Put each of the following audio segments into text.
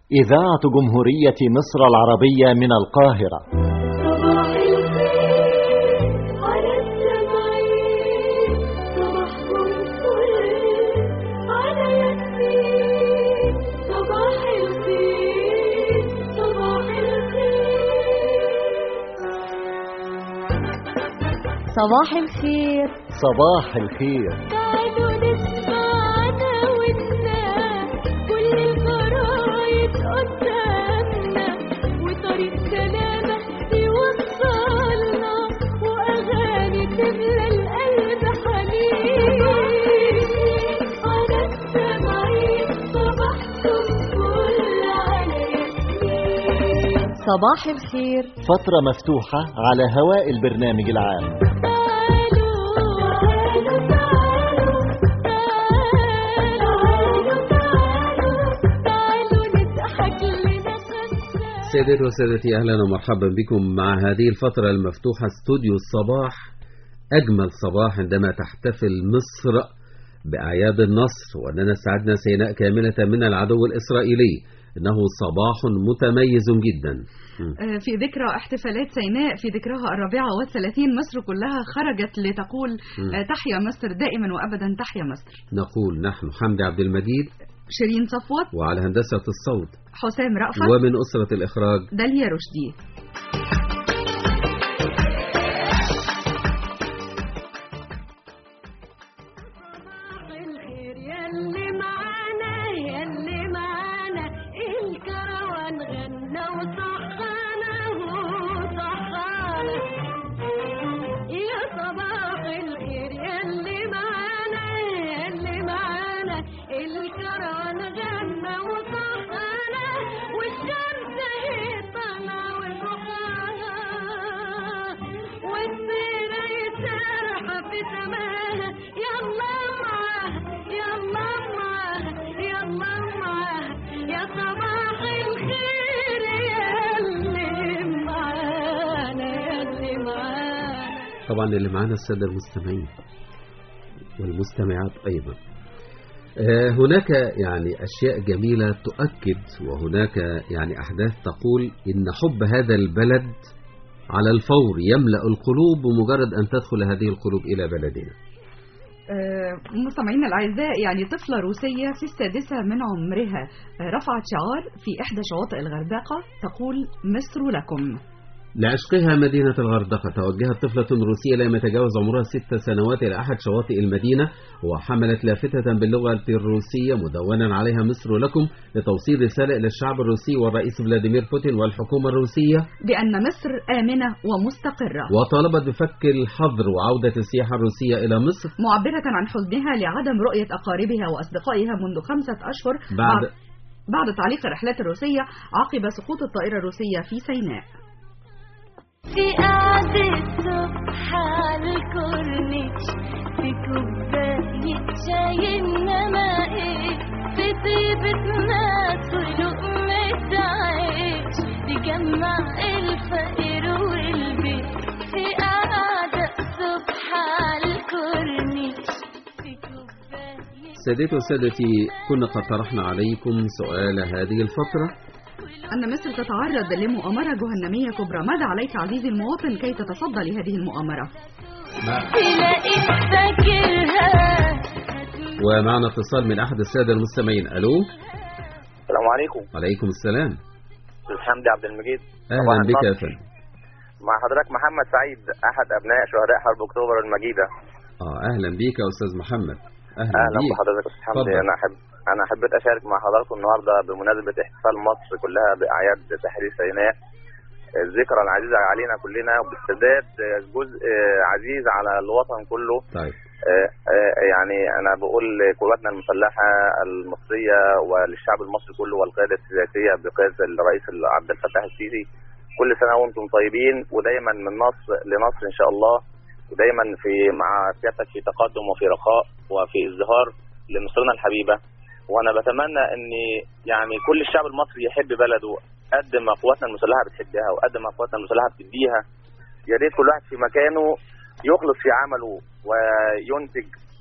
إذاعة جمهورية مصر العربية من القاهرة صباح الخير على السمعين صباحكم فل على ياسمين صباح الخير صباح الخير صباح الخير صباح الخير تعالوا نسمعنا والناس كل الجرايد قدامنا وطريق سلامة يوصلنا وأغاني تملى القلب حنين على السمعين صباحكم فل على ياسمين صباح الخير فترة مفتوحة على هواء البرنامج العام تعالوا تعالوا تعالوا تعالوا تعالوا نضحك لنا خمسة سيداتي وسادتي اهلا ومرحبا بكم مع هذه الفترة المفتوحة استوديو الصباح اجمل صباح عندما تحتفل مصر باعياد النصر واننا استعدنا سيناء كاملة من العدو الاسرائيلي انه صباح متميز جدا م. في ذكرى احتفالات سيناء في ذكرها الرابعة والثلاثين مصر كلها خرجت لتقول مم. آه، تحيا مصر دائما وأبدا تحيا مصر نقول نحن حمدي عبد المجيد شيرين صفوت وعلى هندسة الصوت حسام رأفت ومن أسرة الإخراج داليا رشدي الخير يلي معانا يلي معانا الكروان غنى وصحانا وصحانا يا صباح الخير يلي معانا يلي معانا الكروان غنى وصحانا والشمس هي طالعة وصحانا والطيرة يسرحة في سماها يلا معاها يلا معاها يلا معاها يا صباح الخير يلي معانا يلي معانا طبعا اللي معانا السادة المستمعين والمستمعات أيضا آه، هناك يعني أشياء جميلة تؤكد وهناك يعني أحداث تقول إن حب هذا البلد على الفور يملأ القلوب بمجرد أن تدخل هذه القلوب إلى بلدنا آه، مستمعينا الأعزاء يعني طفلة روسية في السادسة من عمرها آه، رفعت شعار في إحدى شواطئ الغردقة تقول مصر لكم لعشقها مدينة الغردقة توجهت طفلة روسية لم يتجاوز عمرها ست سنوات إلى أحد شواطئ المدينة وحملت لافتة باللغة الروسية مدونا عليها مصر لكم لتوصيل رسالة إلى الشعب الروسي والرئيس فلاديمير بوتين والحكومة الروسية بأن مصر آمنة ومستقرة وطالبت بفك الحظر وعودة السياحة الروسية إلى مصر معبرة عن حزنها لعدم رؤية أقاربها وأصدقائها منذ خمسة أشهر بعد بعد تعليق الرحلات الروسية عقب سقوط الطائرة الروسية في سيناء في قعدة صبح على الكورنيش في كوباية شاي إنما إيه في طيبة ناس ولقمة عيش تجمع الفقير والبيت في قعدة صبح على الكورنيش في كوباية سادتي وسادتي كنا قد طرحنا عليكم سؤال هذه الفترة أن مصر تتعرض لمؤامرة جهنمية كبرى ماذا عليك عزيزي المواطن كي تتصدى لهذه المؤامرة تلاقيك فاكرها ومعنا اتصال من أحد السادة المستمعين ألو السلام عليكم عليكم السلام استاذ حمدي عبد المجيد أهلا صباح بك يا النصر. فندم مع حضرتك محمد سعيد احد ابناء شهداء حرب اكتوبر المجيده آه أهلا بك يا أستاذ محمد أهلا, اهلا بك بحضرتك يا استاذ حمدي اتفضل. انا احب انا حبيت اشارك مع حضراتكم النهارده بمناسبه احتفال مصر كلها باعياد تحرير سيناء الذكرى العزيزه علينا كلنا وبالسداد جزء عزيز على الوطن كله طيب آه، آه، يعني انا بقول لقواتنا المسلحه المصريه وللشعب المصري كله والقياده السياسيه بقياده الرئيس عبد الفتاح السيسي كل سنه وانتم طيبين ودايما من نصر لنصر ان شاء الله ودايما في مع سيادتك في تقدم وفي رخاء وفي ازدهار لمصرنا الحبيبه وانا بتمنى ان يعني كل الشعب المصري يحب بلده قد ما قواتنا المسلحه بتحبها وقد ما قواتنا المسلحه بتديها يا ريت كل واحد في مكانه يخلص في عمله وينتج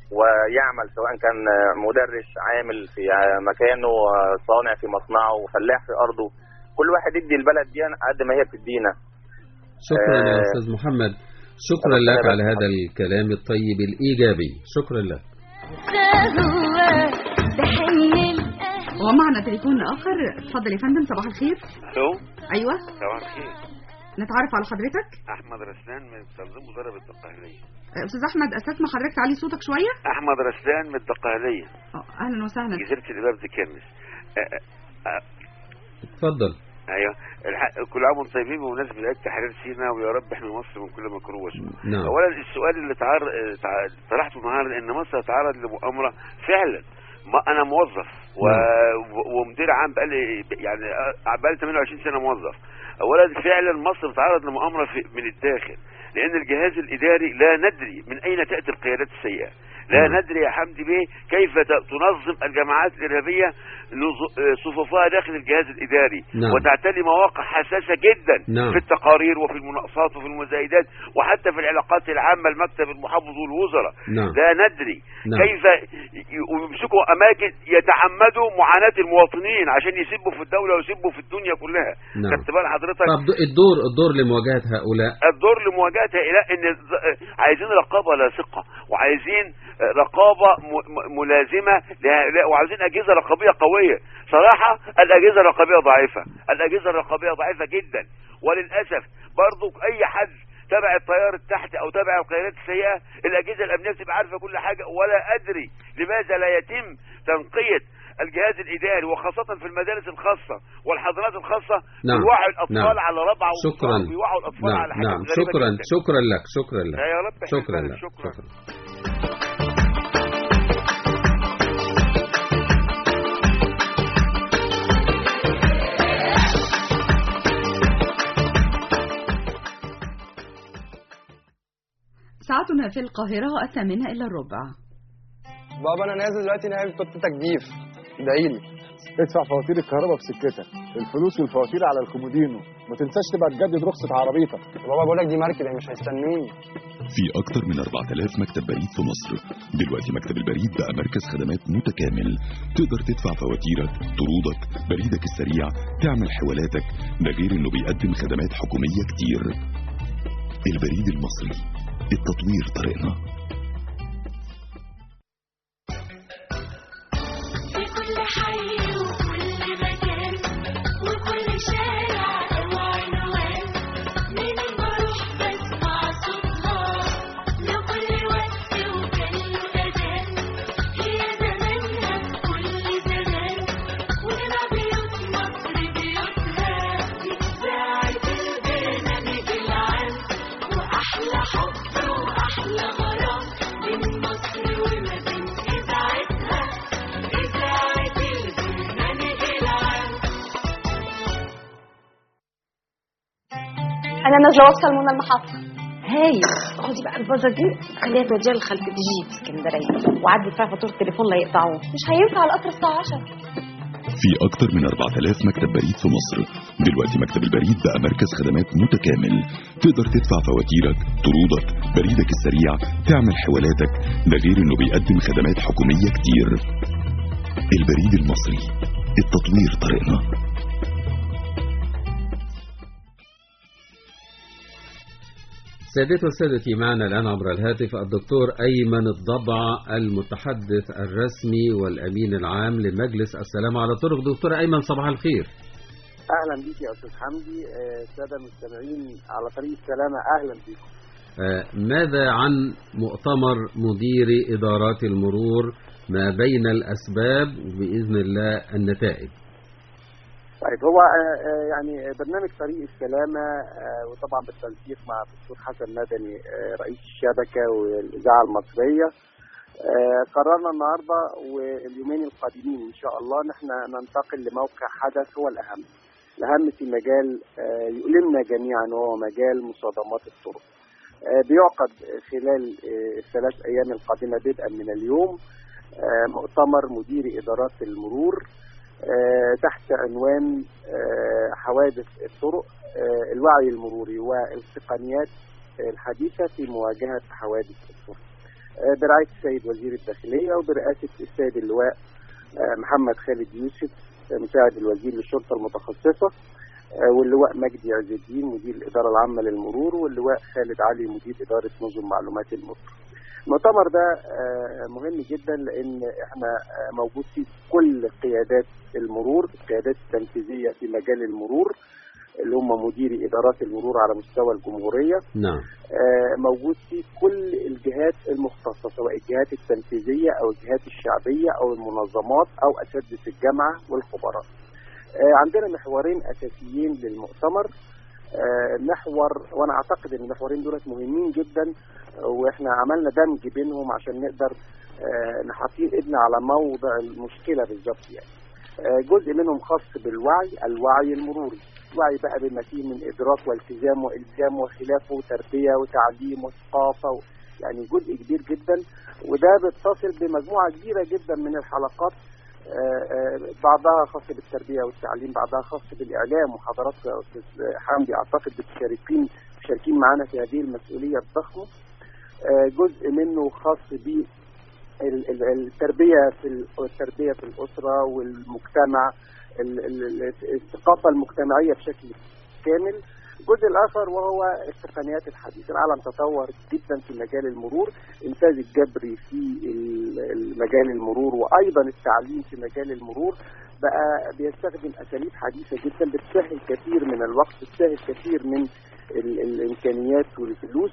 ويعمل سواء كان مدرس عامل في مكانه صانع في مصنعه فلاح في ارضه كل واحد يدي البلد دي قد ما هي بتدينا شكرا يا آه، أستاذ محمد شكرا ربنا لك يبارك على هذا الكلام الطيب الإيجابي شكرا لك هو بحن الأهل ومعنا تليفون آخر اتفضل يا فندم صباح الخير الو أيوة صباح الخير نتعرف على حضرتك احمد رسلان من تنظيم مدرب الدقهليه آه، أستاذ أحمد أستسمح حضرتك تعلي صوتك شوية احمد رسلان من الدقهليه آه، أهلا وسهلا جزيره الاباب دي كنس أه، أه، اتفضل ايوه الحق كل عام وانتم طيبين بمناسبه عيد تحرير سيناء ويا رب احمي مصر من كل مكروه وشر نعم اولا السؤال اللي تعر... تع- طرحته النهارده ان مصر تعرض لمؤامره فعلا ما انا موظف و... و- ومدير عام بقالي يعني أه، بقالي 28 سنه موظف اولا فعلا مصر تعرض لمؤامره في... من الداخل لان الجهاز الاداري لا ندري من اين تاتي القيادات السيئه لا نعم. ندري يا حمدي بيه كيف ت- تنظم الجماعات الارهابيه نظ- آه، صفوفها داخل الجهاز الاداري نعم. وتعتلي مواقع حساسه جدا نعم. في التقارير وفي المناقصات وفي المزايدات وحتى في العلاقات العامه المكتب المحافظ والوزراء نعم لا ندري نعم. كيف ي- ويمسكوا اماكن يتعمدوا معاناه المواطنين عشان يسبوا في الدوله ويسبوا في الدنيا كلها نعم. خدت بال حضرتك طب الدور الدور لمواجهة هؤلاء الدور لمواجهه هؤلاء ان الز- عايزين رقابه لاصقه وعايزين رقابه م- م- ملازمه لهؤلاء وعايزين اجهزه رقابيه قويه صراحه الاجهزه الرقابيه ضعيفه الاجهزه الرقابيه ضعيفه جدا وللاسف برضو اي حد تبع التيار التحتي او تبع القيادات السيئه الاجهزه الامنيه بتبقى عارفه كل حاجه ولا ادري لماذا لا يتم تنقيه الجهاز الاداري وخاصه في المدارس الخاصه والحضانات الخاصه نعم. بيوعوا الاطفال نعم. على ربع شكرا بيوعوا الاطفال نعم على حاجات نعم غريبة شكرا جداً. شكرا لك شكرا لك لا يا رب احنا شكرا نبارك. لك شكرا شكرا ساعتنا في القاهرة الثامنة إلا الربع بابا انا نازل دلوقتي نايم كنت تجديف ادعيلي ادفع فواتير الكهرباء في سكتك الفلوس والفواتير على الكومودينو ما تنساش تبقى تجدد رخصة عربيتك بابا بقول لك دي ماركه مش هيستنوني في أكثر من 4000 مكتب بريد في مصر دلوقتي مكتب البريد بقى مركز خدمات متكامل تقدر تدفع فواتيرك طرودك بريدك السريع تعمل حوالاتك ده غير انه بيقدم خدمات حكومية كتير البريد المصري التطوير طريقنا في كل حي وكل مكان وكل شارع أو عنوان من بروح بسمع صوتها لكل وقت وكان له أذان هي زمانها في كل زمان وهنا بيوت مصر بيوتها إذاعة البرنامج العام وأحلى حب وأحلى غرام من مصر وما بين إذاعتها إذاعة البرنامج العام انا نازله اوصل منى المحطه هاي خدي بقى البازه دي خليها توديها لخالتي تجي في اسكندريه وعدي فيها فاتوره التليفون لا يقطعوه مش هينفع القطر الساعه 10 في أكثر من 4000 مكتب بريد في مصر دلوقتي مكتب البريد بقى مركز خدمات متكامل تقدر تدفع فواتيرك طرودك بريدك السريع تعمل حوالاتك ده غير انه بيقدم خدمات حكومية كتير البريد المصري التطوير طريقنا سادتي وسادتي معنا الآن عبر الهاتف الدكتور أيمن الضبع المتحدث الرسمي والأمين العام لمجلس السلامة على الطرق دكتور أيمن صباح الخير اهلا بيك يا استاذ حمدي آه، الساده المستمعين على طريق السلامه اهلا بيكم آه، ماذا عن مؤتمر مديري إدارات المرور ما بين الأسباب وبإذن الله النتائج طيب هو آه، آه، يعني برنامج طريق السلامه آه، وطبعا بالتنسيق مع الدكتور حسن مدني آه، رئيس الشبكه والاذاعه المصريه آه، قررنا النهارده واليومين القادمين ان شاء الله ان احنا ننتقل لموقع حدث هو الاهم الاهم في مجال آه، يؤلمنا جميعا وهو مجال مصادمات الطرق آه، بيعقد خلال آه، الثلاث ايام القادمه بدءا من اليوم آه، مؤتمر مديري ادارات المرور آه، تحت عنوان آه، حوادث الطرق آه، الوعي المروري والتقنيات الحديثه في مواجهه حوادث الطرق. آه، برعاية السيد وزير الداخلية وبرئاسة السيد اللواء آه، محمد خالد يوسف آه، مساعد الوزير للشرطة المتخصصة آه، واللواء مجدي عز الدين مدير الإدارة العامة للمرور واللواء خالد علي مدير إدارة نظم معلومات المرور المؤتمر ده آه، مهم جدا لأن احنا آه، موجود فيه كل قيادات المرور القيادات التنفيذية في مجال المرور اللي هم مديري إدارات المرور على مستوى الجمهورية نعم آه، موجود فيه كل الجهات المختصة سواء الجهات التنفيذية أو الجهات الشعبية أو المنظمات أو أساتذة الجامعة والخبراء آه، عندنا محورين أساسيين للمؤتمر آه، محور وأنا أعتقد أن المحورين دولت مهمين جدا آه، وإحنا عملنا دمج بينهم عشان نقدر آه، نحطين إيدنا على موضع المشكلة بالظبط يعني آه، جزء منهم خاص بالوعي الوعي المروري وعي بقى بما فيه من إدراك والتزام وإلزام وخلافه وتربية وتعليم وثقافة و... يعني جزء كبير جدا وده بيتصل بمجموعة كبيرة جدا من الحلقات آه، آه، بعضها خاص بالتربية والتعليم بعضها خاص بالإعلام وحضراتكم يا أستاذ حمدي أعتقد بتشاركين مشاركين معانا في هذه المسؤولية الضخمة آه، جزء منه خاص ب ال- ال- التربية في ال- التربية في الأسرة والمجتمع ال- ال- ال- الثقافة المجتمعية بشكل كامل الجزء الآخر وهو التقنيات الحديثة العالم تطور جدا في مجال المرور إنتاج الجبري في ال- المجال المرور وأيضا التعليم في مجال المرور بقى بيستخدم أساليب حديثة جدا بتسهل كثير من الوقت بتسهل كثير من ال- الإمكانيات والفلوس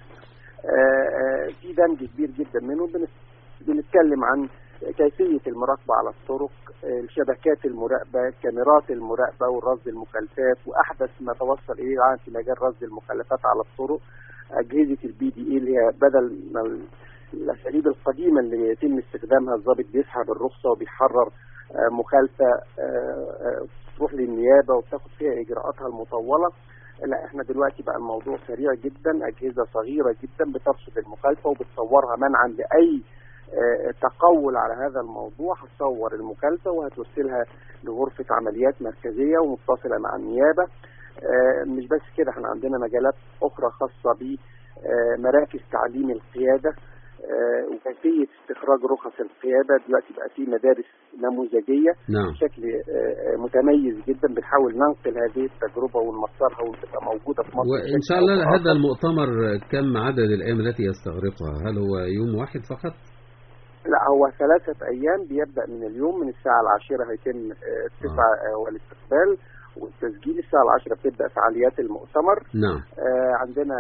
آه، آه، في دمج كبير جدا منه بنس- بنتكلم عن كيفية المراقبة على الطرق آه، الشبكات المراقبة كاميرات المراقبة والرصد المخالفات وأحدث ما توصل إليه الآن في مجال رصد المخالفات على الطرق أجهزة البي دي إي اللي هي بدل ما ال- الأساليب القديمة اللي يتم استخدامها الضابط بيسحب الرخصة وبيحرر آه، مخالفة آه، آه، تروح للنيابة وبتاخد فيها إجراءاتها المطولة لا احنا دلوقتي بقى الموضوع سريع جدا اجهزه صغيره جدا بترصد المخالفه وبتصورها منعا لاي آه، تقول على هذا الموضوع هتصور المخالفه وهترسلها لغرفه عمليات مركزيه ومتصله مع النيابه آه، مش بس كده احنا عندنا مجالات اخرى خاصه بمراكز تعليم القياده آه، وكيفيه استخراج رخص القياده دلوقتي بقى في مدارس نموذجيه نعم بشكل آه، آه، متميز جدا بنحاول ننقل هذه التجربه ونمصرها وتبقى موجوده في مصر وإن بشكل شاء أو الله بآخر. هذا المؤتمر كم عدد الأيام التي يستغرقها هل هو يوم واحد فقط لا هو ثلاثة أيام بيبدأ من اليوم من الساعة العاشرة هيتم آه، التسعة آه، والاستقبال والتسجيل الساعة العاشرة بتبدأ فعاليات المؤتمر نعم آه، عندنا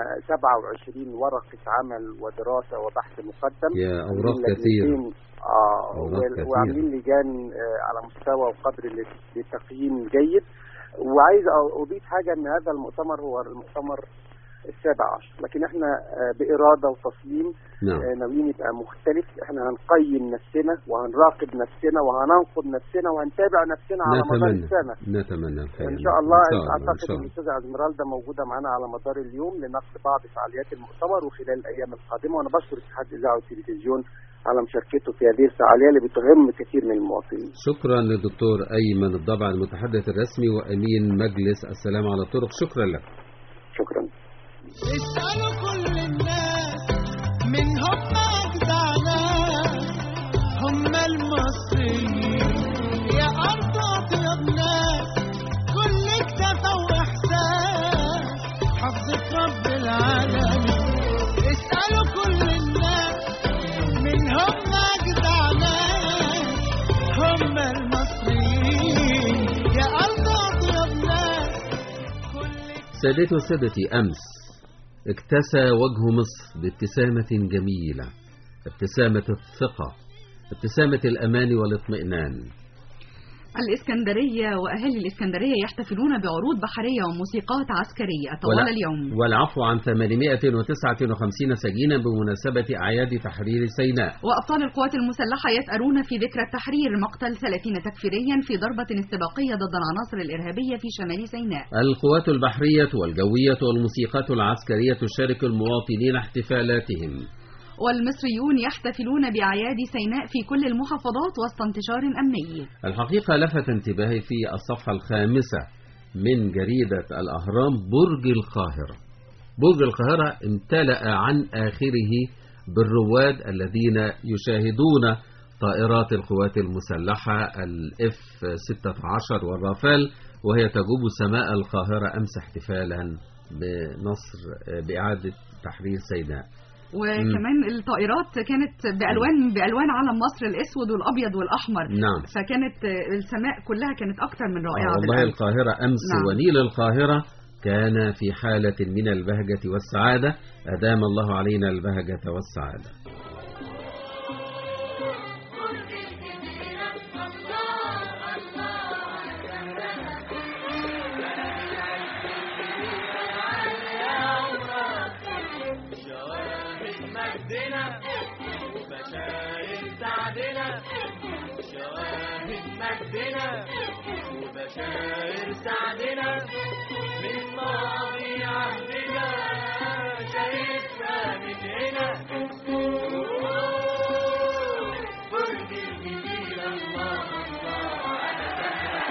27 ورقة عمل ودراسة وبحث مقدم يا أوراق عاملين كثيرة لجنتين، اه أوراق وال- كثيرة. وعاملين لجان آه، على مستوى وقدر لل- للتقييم جيد وعايز أ- اضيف حاجه ان هذا المؤتمر هو المؤتمر السابع عشر لكن احنا آه، باراده وتصميم نعم آه، ناويين يبقى مختلف احنا هنقيم نفسنا وهنراقب نفسنا وهننقد نفسنا وهنتابع نفسنا على مدار نتمنى السنه نتمنى الخير ان شاء الله إن شاء الله إن اعتقد شاء ان الله الاستاذه ازمرالدا موجوده معانا على مدار اليوم لنقل بعض فعاليات المؤتمر وخلال الايام القادمه وانا بشكر اتحاد الاذاعه والتلفزيون على مشاركته في هذه الفعاليه اللي بتهم كثير من المواطنين شكرا للدكتور أيمن الضبع المتحدث الرسمي وأمين مجلس السلام على الطرق شكرا لك شكرا اسألوا كل الناس من هم أجدع ناس هم المصريين يا أرض أطيب ناس كل اكتفى وإحساس حفظة رب العالمين اسألوا كل الناس من هم أجدع ناس هم المصريين يا أرض أطيب ناس سادتي وسادتي أمس اكتسى وجه مصر بابتسامة جميلة ابتسامة الثقة ابتسامة الأمان والاطمئنان الإسكندرية وأهالي الإسكندرية يحتفلون بعروض بحرية وموسيقات عسكرية طوال ولا- اليوم والعفو عن 859 سجينا بمناسبة أعياد تحرير سيناء وأبطال القوات المسلحة يسألون في ذكرى التحرير مقتل 30 تكفيريا في ضربة استباقية ضد العناصر الإرهابية في شمال سيناء القوات البحرية والجوية والموسيقات العسكرية تشارك المواطنين احتفالاتهم والمصريون يحتفلون بأعياد سيناء في كل المحافظات وسط انتشار أمني الحقيقة لفت انتباهي في الصفحة الخامسة من جريدة الأهرام برج القاهرة برج القاهرة امتلأ عن آخره بالرواد الذين يشاهدون طائرات القوات المسلحة الاف 16 والرافال وهي تجوب سماء القاهرة أمس احتفالا بنصر بإعادة تحرير سيناء وكمان الطائرات كانت بألوان بألوان علم مصر الأسود والأبيض والأحمر نعم. فكانت السماء كلها كانت أكثر من رائعة آه والله بالأمس. القاهرة أمس نعم. ونيل القاهرة كان في حالة من البهجة والسعادة أدام الله علينا البهجة والسعادة شواهد مجدنا وبشاير سعدنا شواهد مجدنا وبشاير سعدنا من ماضي عهدنا شايفها من هنا برج الجزيرة الله الله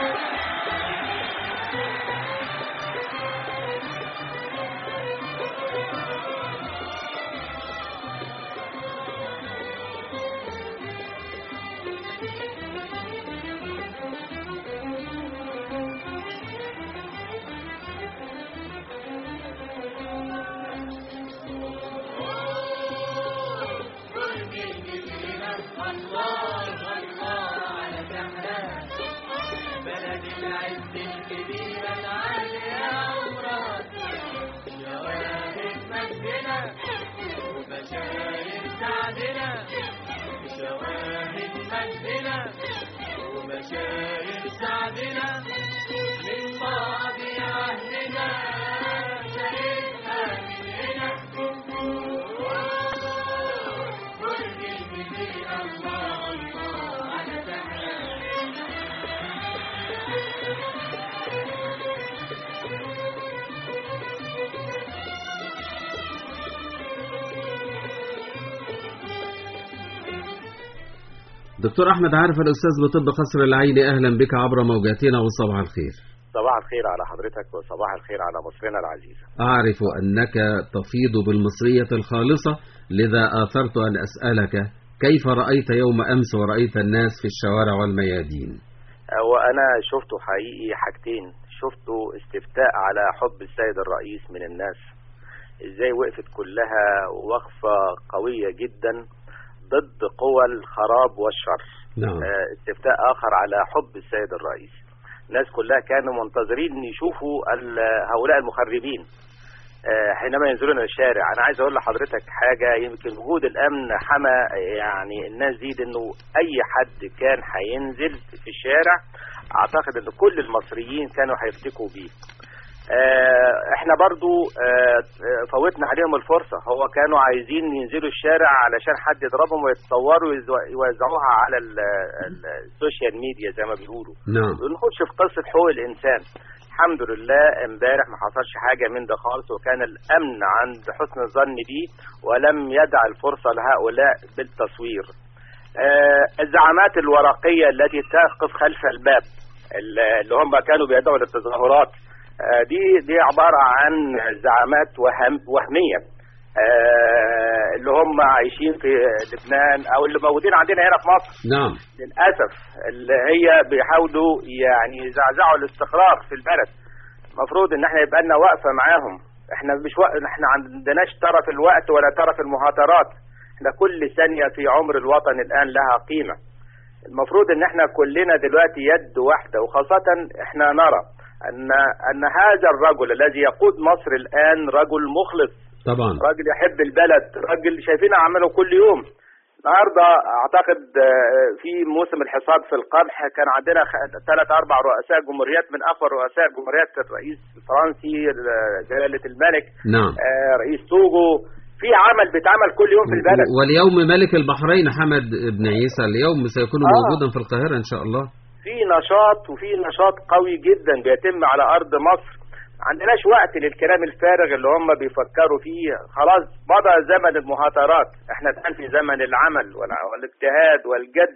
برج الجزيرة الله الله على سحرها بلد العز الكبيرة العالية عمرها شواهد مجدنا وبشاير سعدنا شواهد مجدنا وبشاير سعدنا من ماضي عهدنا شايفها من هنا برج الجزيرة الله الله على سحرها دكتور أحمد عارف الأستاذ بطب قصر العيني أهلا بك عبر موجاتنا وصباح الخير صباح الخير على حضرتك وصباح الخير على مصرنا العزيزة أعرف أنك تفيض بالمصرية الخالصة لذا آثرت أن أسألك كيف رأيت يوم أمس ورأيت الناس في الشوارع والميادين وأنا شفته حقيقي حاجتين شفته استفتاء على حب السيد الرئيس من الناس ازاي وقفت كلها وقفة قوية جدا ضد قوى الخراب والشر نعم آه، استفتاء آخر على حب السيد الرئيس الناس كلها كانوا منتظرين يشوفوا ال- هؤلاء المخربين آه، حينما ينزلون الشارع انا عايز اقول لحضرتك حاجه يمكن وجود الامن حمى يعني الناس دي انه اي حد كان هينزل في الشارع اعتقد ان كل المصريين كانوا هيفتكوا بيه آه، احنا برضو آه، آه، فوتنا عليهم الفرصة هو كانوا عايزين ينزلوا الشارع علشان حد يضربهم ويتصوروا ويزو- يوزعوها على ال- ال- السوشيال ميديا زي ما بيقولوا نعم ونخش في قصة حقوق الإنسان الحمد لله امبارح ما حصلش حاجة من ده خالص وكان الأمن عند حسن الظن بيه ولم يدع الفرصة لهؤلاء بالتصوير آه، الزعامات الورقية التي تقف خلف الباب اللي هم كانوا بيدعوا للتظاهرات آه، دي دي عبارة عن زعامات وهم وهمية آه، اللي هم عايشين في لبنان او اللي موجودين عندنا هنا في مصر نعم للاسف اللي هي بيحاولوا يعني يزعزعوا الاستقرار في البلد المفروض ان احنا يبقى لنا وقفه معاهم احنا مش وق... احنا عندناش طرف الوقت ولا طرف المهاترات احنا كل ثانيه في عمر الوطن الان لها قيمه المفروض ان احنا كلنا دلوقتي يد واحده وخاصه احنا نرى ان ان هذا الرجل الذي يقود مصر الان رجل مخلص طبعا راجل يحب البلد راجل شايفين اعماله كل يوم النهارده اعتقد آه، في موسم الحصاد في القمح كان عندنا ثلاث اربع رؤساء جمهوريات من اقوى رؤساء جمهوريات الرئيس الفرنسي آه، جلاله الملك نعم آه، رئيس توجو في عمل بيتعمل كل يوم في البلد واليوم ملك البحرين حمد بن عيسى اليوم سيكون آه. موجودا في القاهرة إن شاء الله في نشاط وفي نشاط قوي جدا بيتم على ارض مصر ما عندناش وقت للكلام الفارغ اللي هم بيفكروا فيه خلاص مضى زمن المهاترات احنا الان في زمن العمل والع- والاجتهاد والجد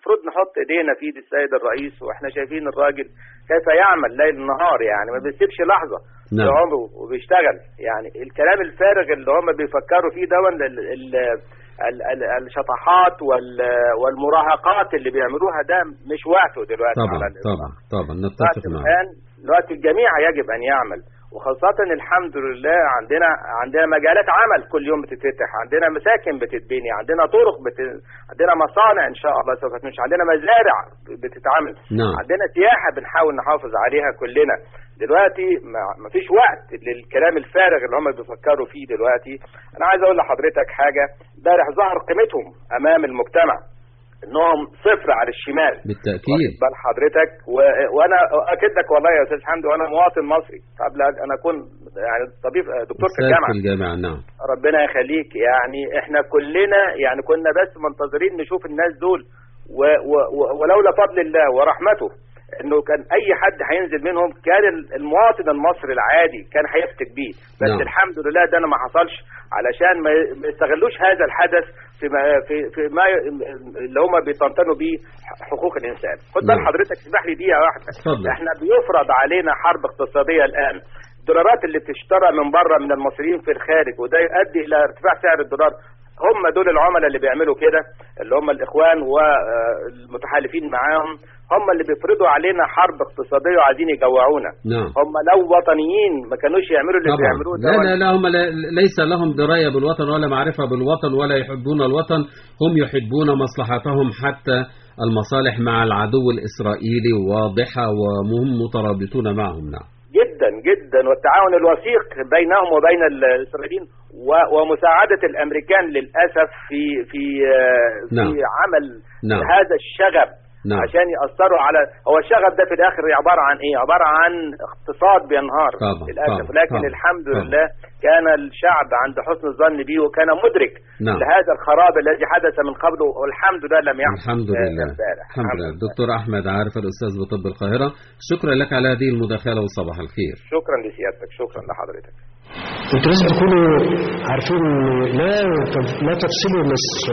المفروض نحط ايدينا في ايد السيد الرئيس واحنا شايفين الراجل كيف يعمل ليل نهار يعني ما بيسيبش لحظه نعم. في عمره وبيشتغل يعني الكلام الفارغ اللي هم بيفكروا فيه ده ال- ال- ال- ال- الشطحات وال- والمراهقات اللي بيعملوها ده مش وقته دلوقتي طبعا على الإطلاق. طبعا طبعا الوقت نتفق معك الآن الوقت الجميع يجب أن يعمل وخاصة الحمد لله عندنا عندنا مجالات عمل كل يوم بتتفتح عندنا مساكن بتتبني عندنا طرق بت... عندنا مصانع إن شاء الله سوف تنشأ عندنا مزارع بتتعمل نعم. عندنا سياحة بنحاول نحافظ عليها كلنا دلوقتي ما- ما فيش وقت للكلام الفارغ اللي هم بيفكروا فيه دلوقتي انا عايز اقول لحضرتك حاجة امبارح ظهر قيمتهم امام المجتمع انهم صفر على الشمال بالتأكيد بل حضرتك و... وانا اكد لك والله يا استاذ حمدي وانا مواطن مصري قبل ان اكون يعني طبيب دكتور في أستاذ الجامعه في الجامعة نعم ربنا يخليك يعني احنا كلنا يعني كنا بس منتظرين نشوف الناس دول و و و ولولا فضل الله ورحمته انه كان اي حد هينزل منهم كان المواطن المصري العادي كان هيفتك بيه بس نعم. الحمد لله ده انا ما حصلش علشان ما ما يستغلوش هذا الحدث في ما في في ما اللي هم بيطنطنوا بيه حقوق الانسان خد بال نعم. حضرتك اسمح لي دقيقه واحده اتفضل. احنا بيفرض علينا حرب اقتصاديه الان الدولارات اللي بتشترى من بره من المصريين في الخارج وده يؤدي الى ارتفاع سعر الدولار هم دول العملاء اللي بيعملوا كده اللي هم الاخوان والمتحالفين معاهم هم اللي بيفرضوا علينا حرب اقتصاديه وعايزين يجوعونا نعم هم لو وطنيين ما كانوش يعملوا اللي طبعا بيعملوه ده لا لا لا هم لا- ليس لهم دراية بالوطن ولا معرفة بالوطن ولا يحبون الوطن هم يحبون مصلحتهم حتى المصالح مع العدو الإسرائيلي واضحة وهم مترابطون معهم نعم جدا جدا والتعاون الوثيق بينهم وبين الاسرائيليين و- ومساعده الامريكان للاسف في في آه، في نعم. عمل نعم. هذا الشغب نعم. عشان ياثروا على هو الشغب ده في الاخر عباره عن ايه؟ عباره عن اقتصاد بينهار طبعا، للاسف طبعا، لكن طبعا، الحمد طبعا. لله كان الشعب عند حسن الظن به وكان مدرك نعم. لهذا الخراب الذي حدث من قبل والحمد لله لم يحدث الحمد آه، لله امبارح. الحمد لله دكتور أحمد عارف الأستاذ بطب القاهرة شكرا لك على هذه المداخلة وصباح الخير شكرا لسيادتك شكرا لحضرتك انتوا لازم تكونوا عارفين ان لا لا تفصلوا مصر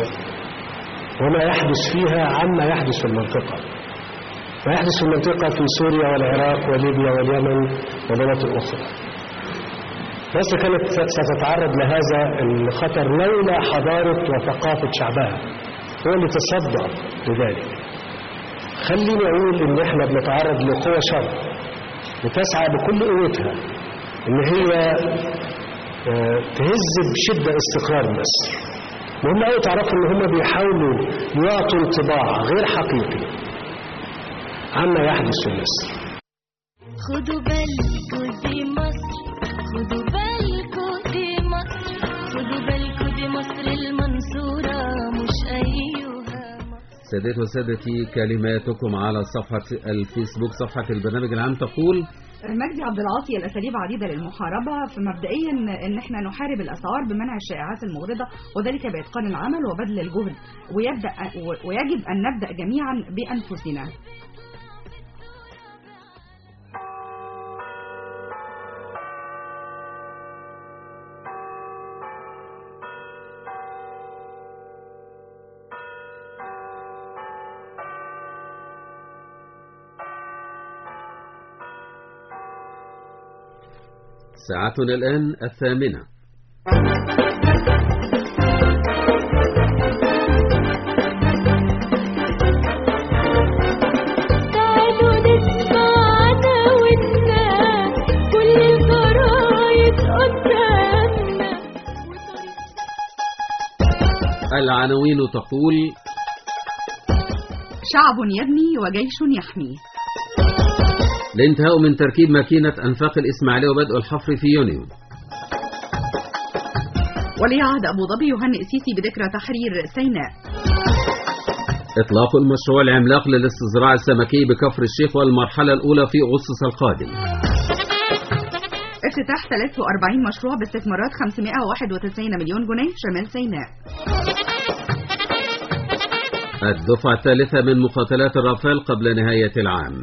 وما يحدث فيها عما يحدث في المنطقة ما يحدث في المنطقة في سوريا والعراق وليبيا واليمن ومناطق أخرى مصر كانت ستتعرض لهذا الخطر لولا حضارة وثقافة شعبها هو اللي تصدى لذلك خليني أقول إن إحنا بنتعرض لقوى شر بتسعى بكل قوتها إن هي آه، تهز بشدة استقرار مصر مهم قوي تعرفوا ان هم بيحاولوا يعطوا انطباع غير حقيقي عما يحدث في مصر خدوا بالكوا دي مصر خدوا بالكوا دي مصر خدوا بالكوا دي مصر المنصورة مش أيها سادتي وسادتي كلماتكم على صفحة الفيسبوك صفحة البرنامج العام تقول مجدي عبد العاطي الاساليب عديده للمحاربه فمبدئيا ان احنا نحارب الاسعار بمنع الشائعات المغرضه وذلك باتقان العمل وبذل الجهد ويبدا ويجب ان نبدا جميعا بانفسنا ساعتنا الآن الثامنة تعالوا نسمع عناويننا كل الجرايد قدامنا العناوين تقول شعب يبني وجيش يحمي الانتهاء من تركيب ماكينة أنفاق الإسماعيلية وبدء الحفر في يونيو ولي عهد ابو ظبي يهنئ السيسي بذكرى تحرير سيناء إطلاق المشروع العملاق للاستزراع السمكي بكفر الشيخ والمرحلة الأولى في أغسطس القادم افتتاح 43 مشروع باستثمارات 591 مليون جنيه شمال سيناء الدفعة الثالثة من مقاتلات الرافال قبل نهاية العام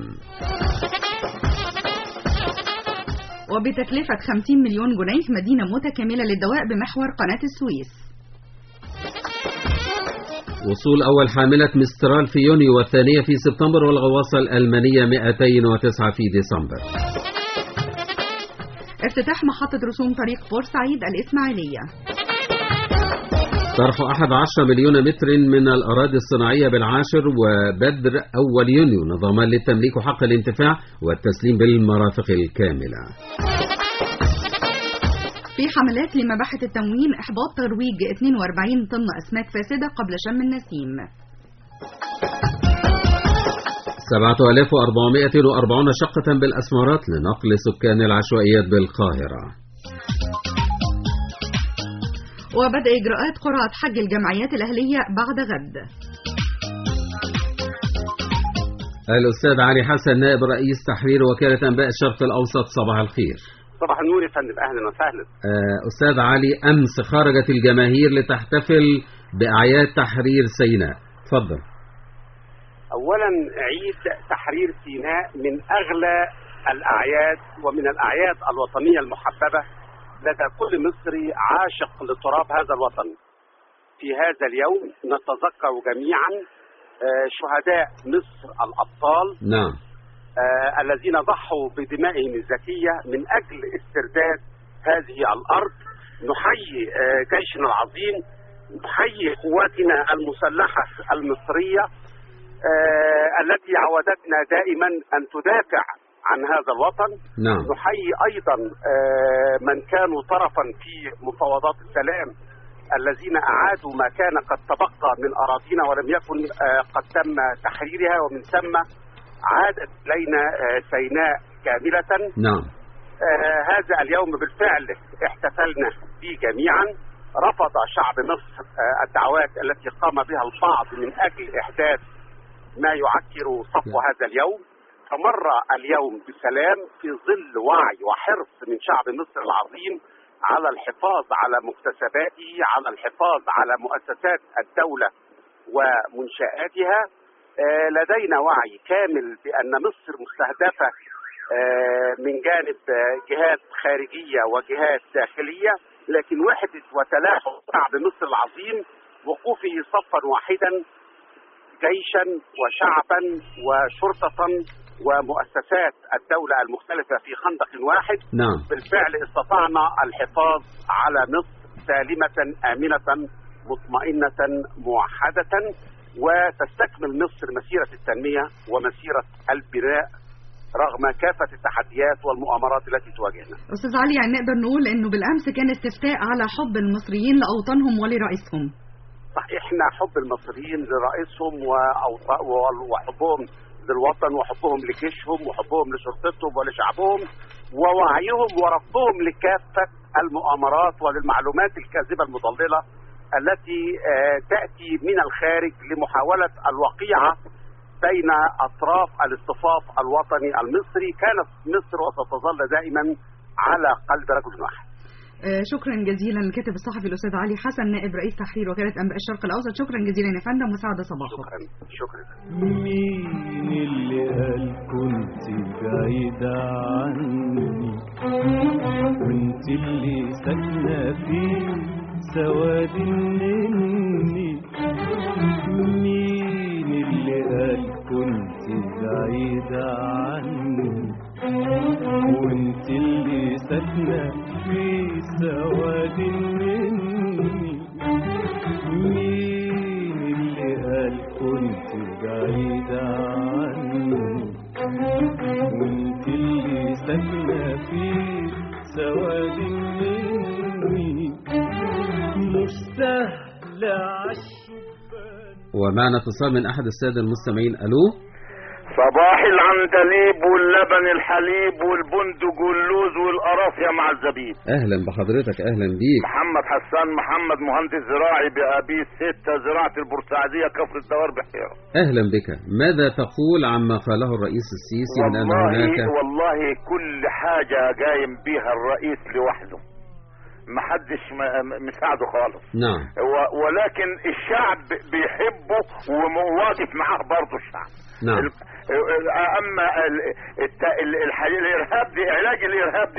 وبتكلفة 50 مليون جنيه مدينة متكاملة للدواء بمحور قناة السويس وصول أول حاملة مسترال في يونيو والثانية في سبتمبر والغواصة الألمانية 209 في ديسمبر افتتاح محطة رسوم طريق بورسعيد الإسماعيلية طرح 11 مليون متر من الأراضي الصناعية بالعاشر وبدر أول يونيو نظاما للتمليك وحق الانتفاع والتسليم بالمرافق الكاملة في حملات لمباحث التموين إحباط ترويج 42 طن أسماك فاسدة قبل شم النسيم 7440 شقة بالأسمارات لنقل سكان العشوائيات بالقاهرة وبدء إجراءات قرعة حج الجمعيات الأهلية بعد غد الأستاذ علي حسن نائب رئيس تحرير وكالة أنباء الشرق الأوسط صباح الخير صباح النور يا فندم اهلا وسهلا آه، أستاذ علي أمس خرجت الجماهير لتحتفل بأعياد تحرير سيناء تفضل اولا عيد تحرير سيناء من اغلى الاعياد ومن الاعياد الوطنيه المحببه لدى كل مصري عاشق لتراب هذا الوطن في هذا اليوم نتذكر جميعا آه، شهداء مصر الابطال نعم آه، الذين ضحوا بدمائهم الزكية من أجل استرداد هذه الأرض نحيي آه، جيشنا العظيم نحيي قواتنا المسلحة المصرية آه، التي عودتنا دائما أن تدافع عن هذا الوطن نعم نحيي أيضا آه، من كانوا طرفا في مفاوضات السلام الذين أعادوا ما كان قد تبقى من أراضينا ولم يكن آه، قد تم تحريرها ومن ثم عادت إلينا آه، سيناء كاملة نعم آه، هذا اليوم بالفعل احتفلنا به جميعا رفض شعب مصر آه، الدعوات التي قام بها البعض من أجل إحداث ما يعكر صفو هذا اليوم فمر اليوم بسلام في ظل وعي وحرص من شعب مصر العظيم على الحفاظ على مكتسباته على الحفاظ على مؤسسات الدولة ومنشآتها آه، لدينا وعي كامل بأن مصر مستهدفة آه، من جانب آه، جهات خارجية وجهات داخلية لكن وحدة وتلاحم شعب مصر العظيم وقوفه صفا واحدا جيشا وشعبا وشرطة ومؤسسات الدولة المختلفة في خندق واحد نعم بالفعل استطعنا الحفاظ على مصر سالمة آمنة مطمئنة موحدة وتستكمل مصر مسيرة التنمية ومسيرة البناء رغم كافة التحديات والمؤامرات التي تواجهنا أستاذ علي يعني نقدر نقول إنه بالأمس كان استفتاء على حب المصريين لأوطانهم ولرئيسهم صح احنا حب المصريين لرئيسهم وأوط- و- وحبهم للوطن وحبهم لجيشهم وحبهم لشرطتهم ولشعبهم ووعيهم ورفضهم لكافة المؤامرات وللمعلومات الكاذبة المضللة التي آه، تأتي من الخارج لمحاولة الوقيعة بين أطراف الاصطفاف الوطني المصري كانت مصر وستظل دائما على قلب رجل واحد آه، شكرا جزيلا الكاتب الصحفي الأستاذ علي حسن نائب رئيس تحرير وكالة أنباء الشرق الأوسط شكرا جزيلا يا فندم وسعد صباحك شكرا مين اللي قال كنت بعيدة عني وانت اللي ساكنة في سواد مني مين اللي قال كنت بعيدة عني وانت اللي ساكنة في سواد مني مين اللي قال كنت بعيدة عني وانت اللي ساكنة في سواد مني مش سهل عش ومعنا اتصال من أحد السادة المستمعين ألو صباح العندليب واللبن الحليب والبندق واللوز والقرافية مع الزبيب أهلا بحضرتك أهلا بيك محمد حسان محمد مهندس زراعي بأبي ستة زراعة البورسعيدية كفر الدوار بحيرة أهلا بك ماذا تقول عما قاله الرئيس السيسي من أن هناك والله والله كل حاجة قايم بيها الرئيس لوحده محدش م- مساعده خالص نعم و- ولكن الشعب بيحبه وواقف معاه برضه الشعب نعم ال- اما ال- الت- ال- الح- الارهاب دي علاج الارهاب دي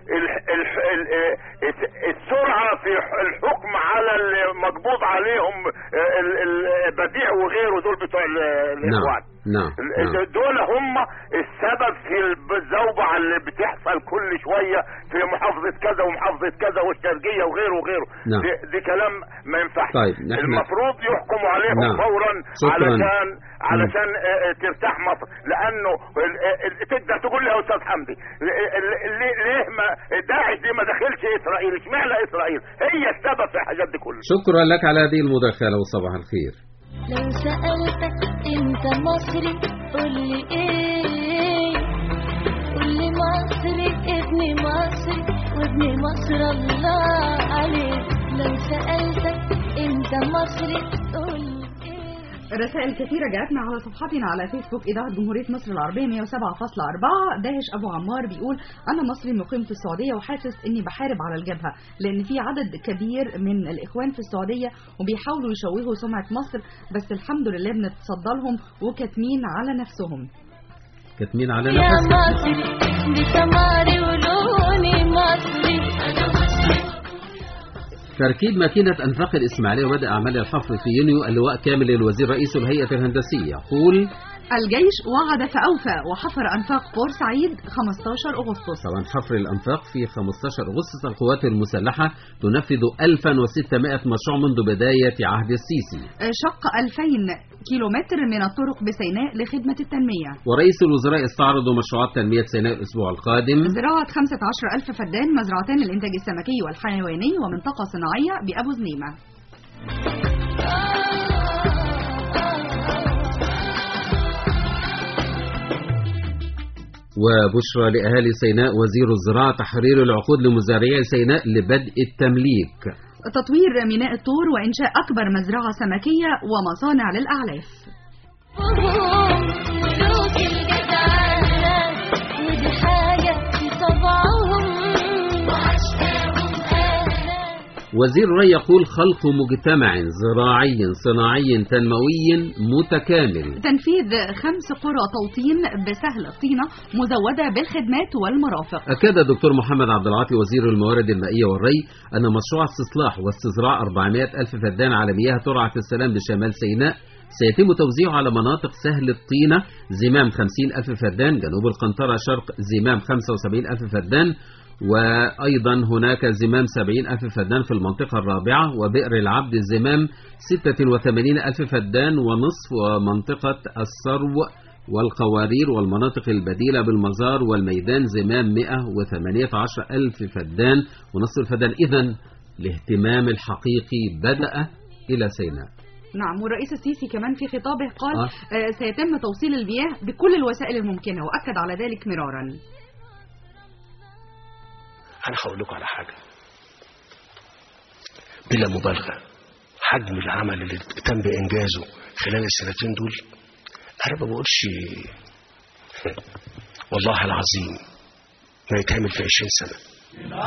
ال- ال- ال- ال- السرعه في الحكم على المقبوض عليهم ال- ال- بديع وغيره دول بتوع ال- الاخوان نعم ال- نعم دول هم السبب في الزوبعة اللي بتحصل كل شوية في محافظة كذا ومحافظة كذا والشرقية وغيره وغيره نعم. دي, دي كلام ما ينفعش طيب، نحن- المفروض يحكموا عليهم نعم. فورا شكراً. علشان علشان آه، آه، ترتاح مصر لانه ال- ال- تقدر تقول لي يا استاذ حمدي ل- ل- ليه ليه ما داعش دي ما دخلش اسرائيل اشمعنى اسرائيل هي السبب في الحاجات دي كلها شكرا لك على هذه المداخلة وصباح الخير لو سألتك انت مصري قولي ايه قولي مصري ابن مصري وابن مصر الله عليك لو سألتك انت مصري قولي رسائل كثيرة جاءتنا على صفحتنا على فيسبوك إذاعة جمهورية مصر العربية 107.4 داهش أبو عمار بيقول أنا مصري مقيم في السعودية وحاسس إني بحارب على الجبهة لأن في عدد كبير من الإخوان في السعودية وبيحاولوا يشوهوا سمعة مصر بس الحمد لله بنتصدى لهم وكاتمين على نفسهم كاتمين على يا نفسك مصري بسماري ولوني مصري انا مصري تركيب ماكينة أنفاق الإسماعيلية وبدأ أعمال الحفر في يونيو اللواء كامل الوزير رئيس الهيئة الهندسية يقول الجيش وعد فأوفى وحفر أنفاق بورسعيد 15 أغسطس طبعا حفر الأنفاق في 15 أغسطس القوات المسلحة تنفذ 1600 مشروع منذ بداية عهد السيسي شق 2000 كيلومتر من الطرق بسيناء لخدمة التنمية ورئيس الوزراء استعرض مشروعات تنمية سيناء الأسبوع القادم زراعة 15 ألف فدان مزرعتان الإنتاج السمكي والحيواني ومنطقة صناعية بأبو زنيمة وبشرى لأهالي سيناء وزير الزراعة تحرير العقود لمزارعي سيناء لبدء التمليك تطوير ميناء الطور وإنشاء أكبر مزرعة سمكية ومصانع للأعلاف وهم ملوك الجدعنة ودي حاجة في طبعهم وعشقهم أهلا وزير الري يقول خلق مجتمع زراعي صناعي تنموي متكامل تنفيذ خمس قرى توطين بسهل الطينة مزودة بالخدمات والمرافق أكد الدكتور محمد عبد العاطي وزير الموارد المائية والري أن مشروع استصلاح واستزراع 400 ألف فدان على مياه ترعة السلام بشمال سيناء سيتم توزيعه على مناطق سهل الطينة زمام 50 ألف فدان جنوب القنطرة شرق زمام 75 ألف فدان وأيضا هناك زمام 70 ألف فدان في المنطقة الرابعة وبئر العبد زمام 86 ألف فدان ونصف ومنطقة السرو والقوارير والمناطق البديلة بالمزار والميدان زمام 118 ألف فدان ونصف الفدان إذا الاهتمام الحقيقي بدأ إلى سيناء نعم والرئيس السيسي كمان في خطابه قال آه. آه. سيتم توصيل المياه بكل الوسائل الممكنة وأكد على ذلك مرارا انا هقول لكم على حاجه بلا مبالغه حجم العمل اللي تم بانجازه خلال السنتين دول انا ما بقولش والله العظيم ما يتعمل في 20 سنه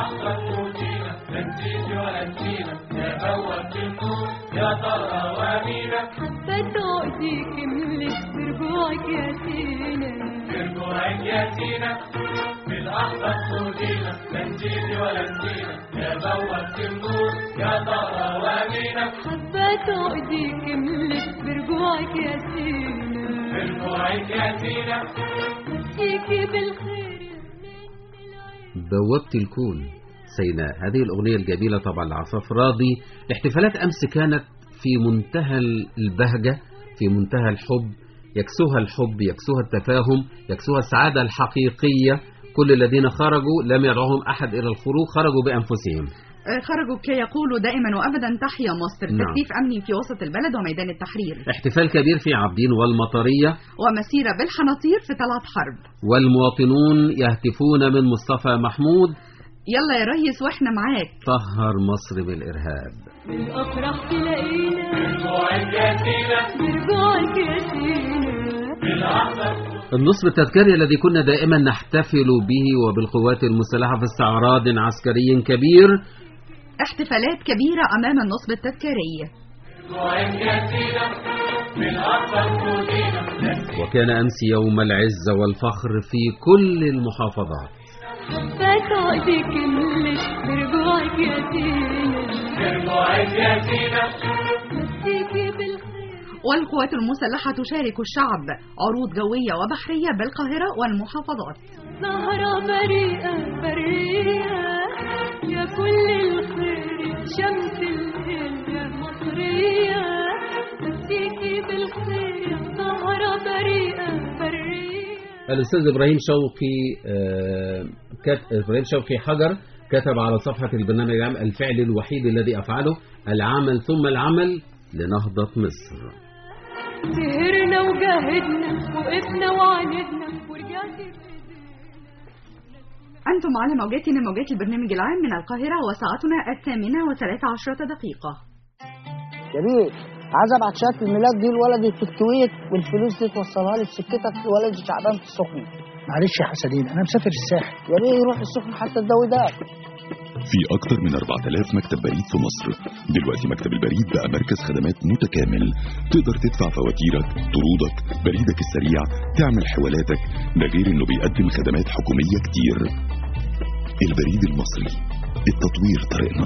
حبة تؤذيك ملك برجوعك يا سينا برجوعك يا سينا بالأحضر خدينا لا نسيتي ولا نسينا يا بوابة النور يا طهرة وامينة حبة تؤذيك ملك برجوعك يا سينا برجوعك يا سينا نسيكي بالخير بوابة الكون سيناء هذه الأغنية الجميلة طبعا لعفاف راضي احتفالات أمس كانت في منتهى البهجة في منتهى الحب يكسوها الحب يكسوها التفاهم يكسوها السعادة الحقيقية كل الذين خرجوا لم يدعوهم أحد إلى الخروج خرجوا بأنفسهم آه، خرجوا كي يقولوا دائما وأبدا تحيا مصر نعم. تكثيف أمني في وسط البلد وميدان التحرير احتفال كبير في عابدين والمطرية ومسيرة بالحناطير في طلعت حرب والمواطنون يهتفون من مصطفى محمود يلا يا ريس واحنا معاك طهر مصر من الإرهاب بالأفراح تلاقينا برجوعك يا سينا برجوعك يا سينا بالأحضر النصب التذكاري الذي كنا دائما نحتفل به وبالقوات المسلحة في استعراض عسكري كبير احتفالات كبيرة أمام النصب التذكاري برجوعك يا سينا بالأحضر خدينا وكان أمس يوم العزة والفخر في كل المحافظات خفت عقدي كملت برجوعك يا سينا برجوعك يا سينا مسيكي بالخير والقوات المسلحة تشارك الشعب عروض جوية وبحرية بالقاهرة والمحافظات زهرة بريئة بريئة يا كل الخير شمس الهلة مصرية مسيكي بالخير يا زهرة بريئة بريئة الأستاذ إبراهيم شوقي آه، كت... إبراهيم شوقي حجر كتب على صفحة البرنامج العام الفعل الوحيد الذي أفعله العمل ثم العمل لنهضة مصر سهرنا وجاهدنا وقفنا وعاندنا ورجعت أنتم على موجاتنا موجات البرنامج العام من القاهرة وساعتنا الثامنة وثلاثة عشرة دقيقة جميل عايز ابعت شهاده الميلاد دي لولدي في الكويت والفلوس دي توصلها لي بسكتك لولدي شعبان في السخنه معلش يا حسنين انا مسافر الساحل يا ريت يروح السخنه حتى الجو ده في أكثر من 4000 مكتب بريد في مصر دلوقتي مكتب البريد بقى مركز خدمات متكامل تقدر تدفع فواتيرك طرودك بريدك السريع تعمل حوالاتك ده غير انه بيقدم خدمات حكومية كتير البريد المصري التطوير طريقنا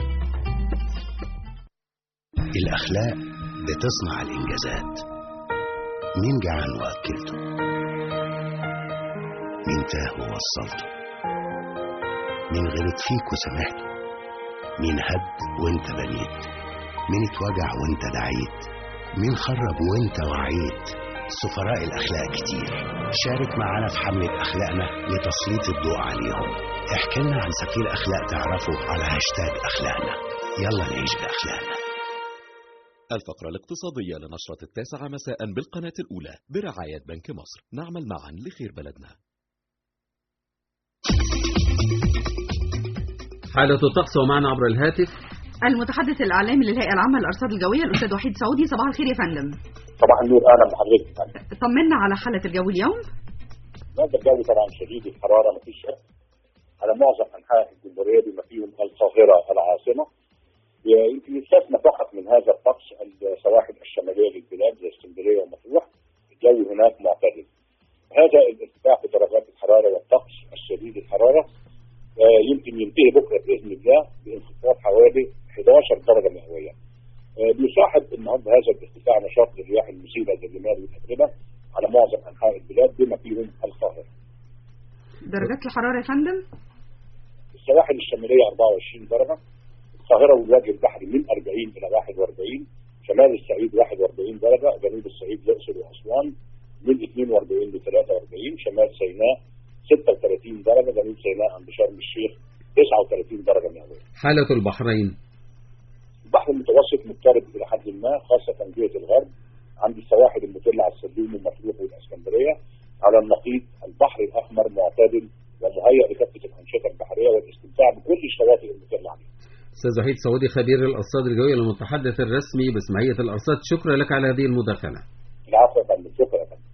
الأخلاق بتصنع الإنجازات مين جعان وأكلته مين تاه ووصلته مين غلط فيك وسامحته مين هد وانت بنيت مين اتوجع وانت دعيت مين خرب وانت وعيت سفراء الأخلاق كتير شارك معنا في حملة أخلاقنا لتسليط الضوء عليهم احكي لنا عن سفير أخلاق تعرفه على هاشتاج أخلاقنا يلا نعيش بأخلاقنا الفقرة الاقتصادية لنشرة التاسعة مساء بالقناة الأولى برعاية بنك مصر نعمل معا لخير بلدنا حالة الطقس ومعنا عبر الهاتف المتحدث الإعلامي للهيئة العامة للأرصاد الجوية الأستاذ وحيد سعودي صباح الخير يا فندم صباح النور اهلا بحضرتك طمنا على حالة الجو اليوم النهارده الجو طبعا شديد الحراره مفيش شك على معظم انحاء الجمهوريه بما فيهم القاهره العاصمه يمكن يستثنى فقط من هذا الطقس السواحل الشماليه للبلاد زي اسكندريه ومطروح الجو هناك معتدل هذا الارتفاع في درجات الحراره والطقس الشديد الحراره آه، يمكن ينتهي بكره باذن الله بانخفاض حوالي 11 درجه مئويه. آه، بيصاحب النهارده هذا الارتفاع نشاط الرياح المثيره للرمال والاتربه على معظم انحاء البلاد بما فيهم القاهره. درجات الحرارة يا فندم السواحل الشماليه 24 درجه، القاهره والوجه البحري من 40 الى 41 شمال الصعيد 41 درجه جنوب الصعيد الاقصر واسوان من 42 ل 43 شمال سيناء 36 درجه جنوب سيناء عند شرم الشيخ 39 درجه مئويه حالة البحرين البحر المتوسط مضطرب الى حد ما خاصه جهه الغرب عند السواحل المطله على السلوم ومطروح والاسكندريه على النقيض البحر الاحمر معتدل ومهيئ لكافه الانشطه البحريه والاستمتاع بكل الشواطئ المطله عليه أستاذ وحيد سعودي خبير الأرصاد الجوية المتحدث الرسمي باسمعية الأرصاد شكرا لك على هذه المداخلة العفو يا فندم شكرا يا فندم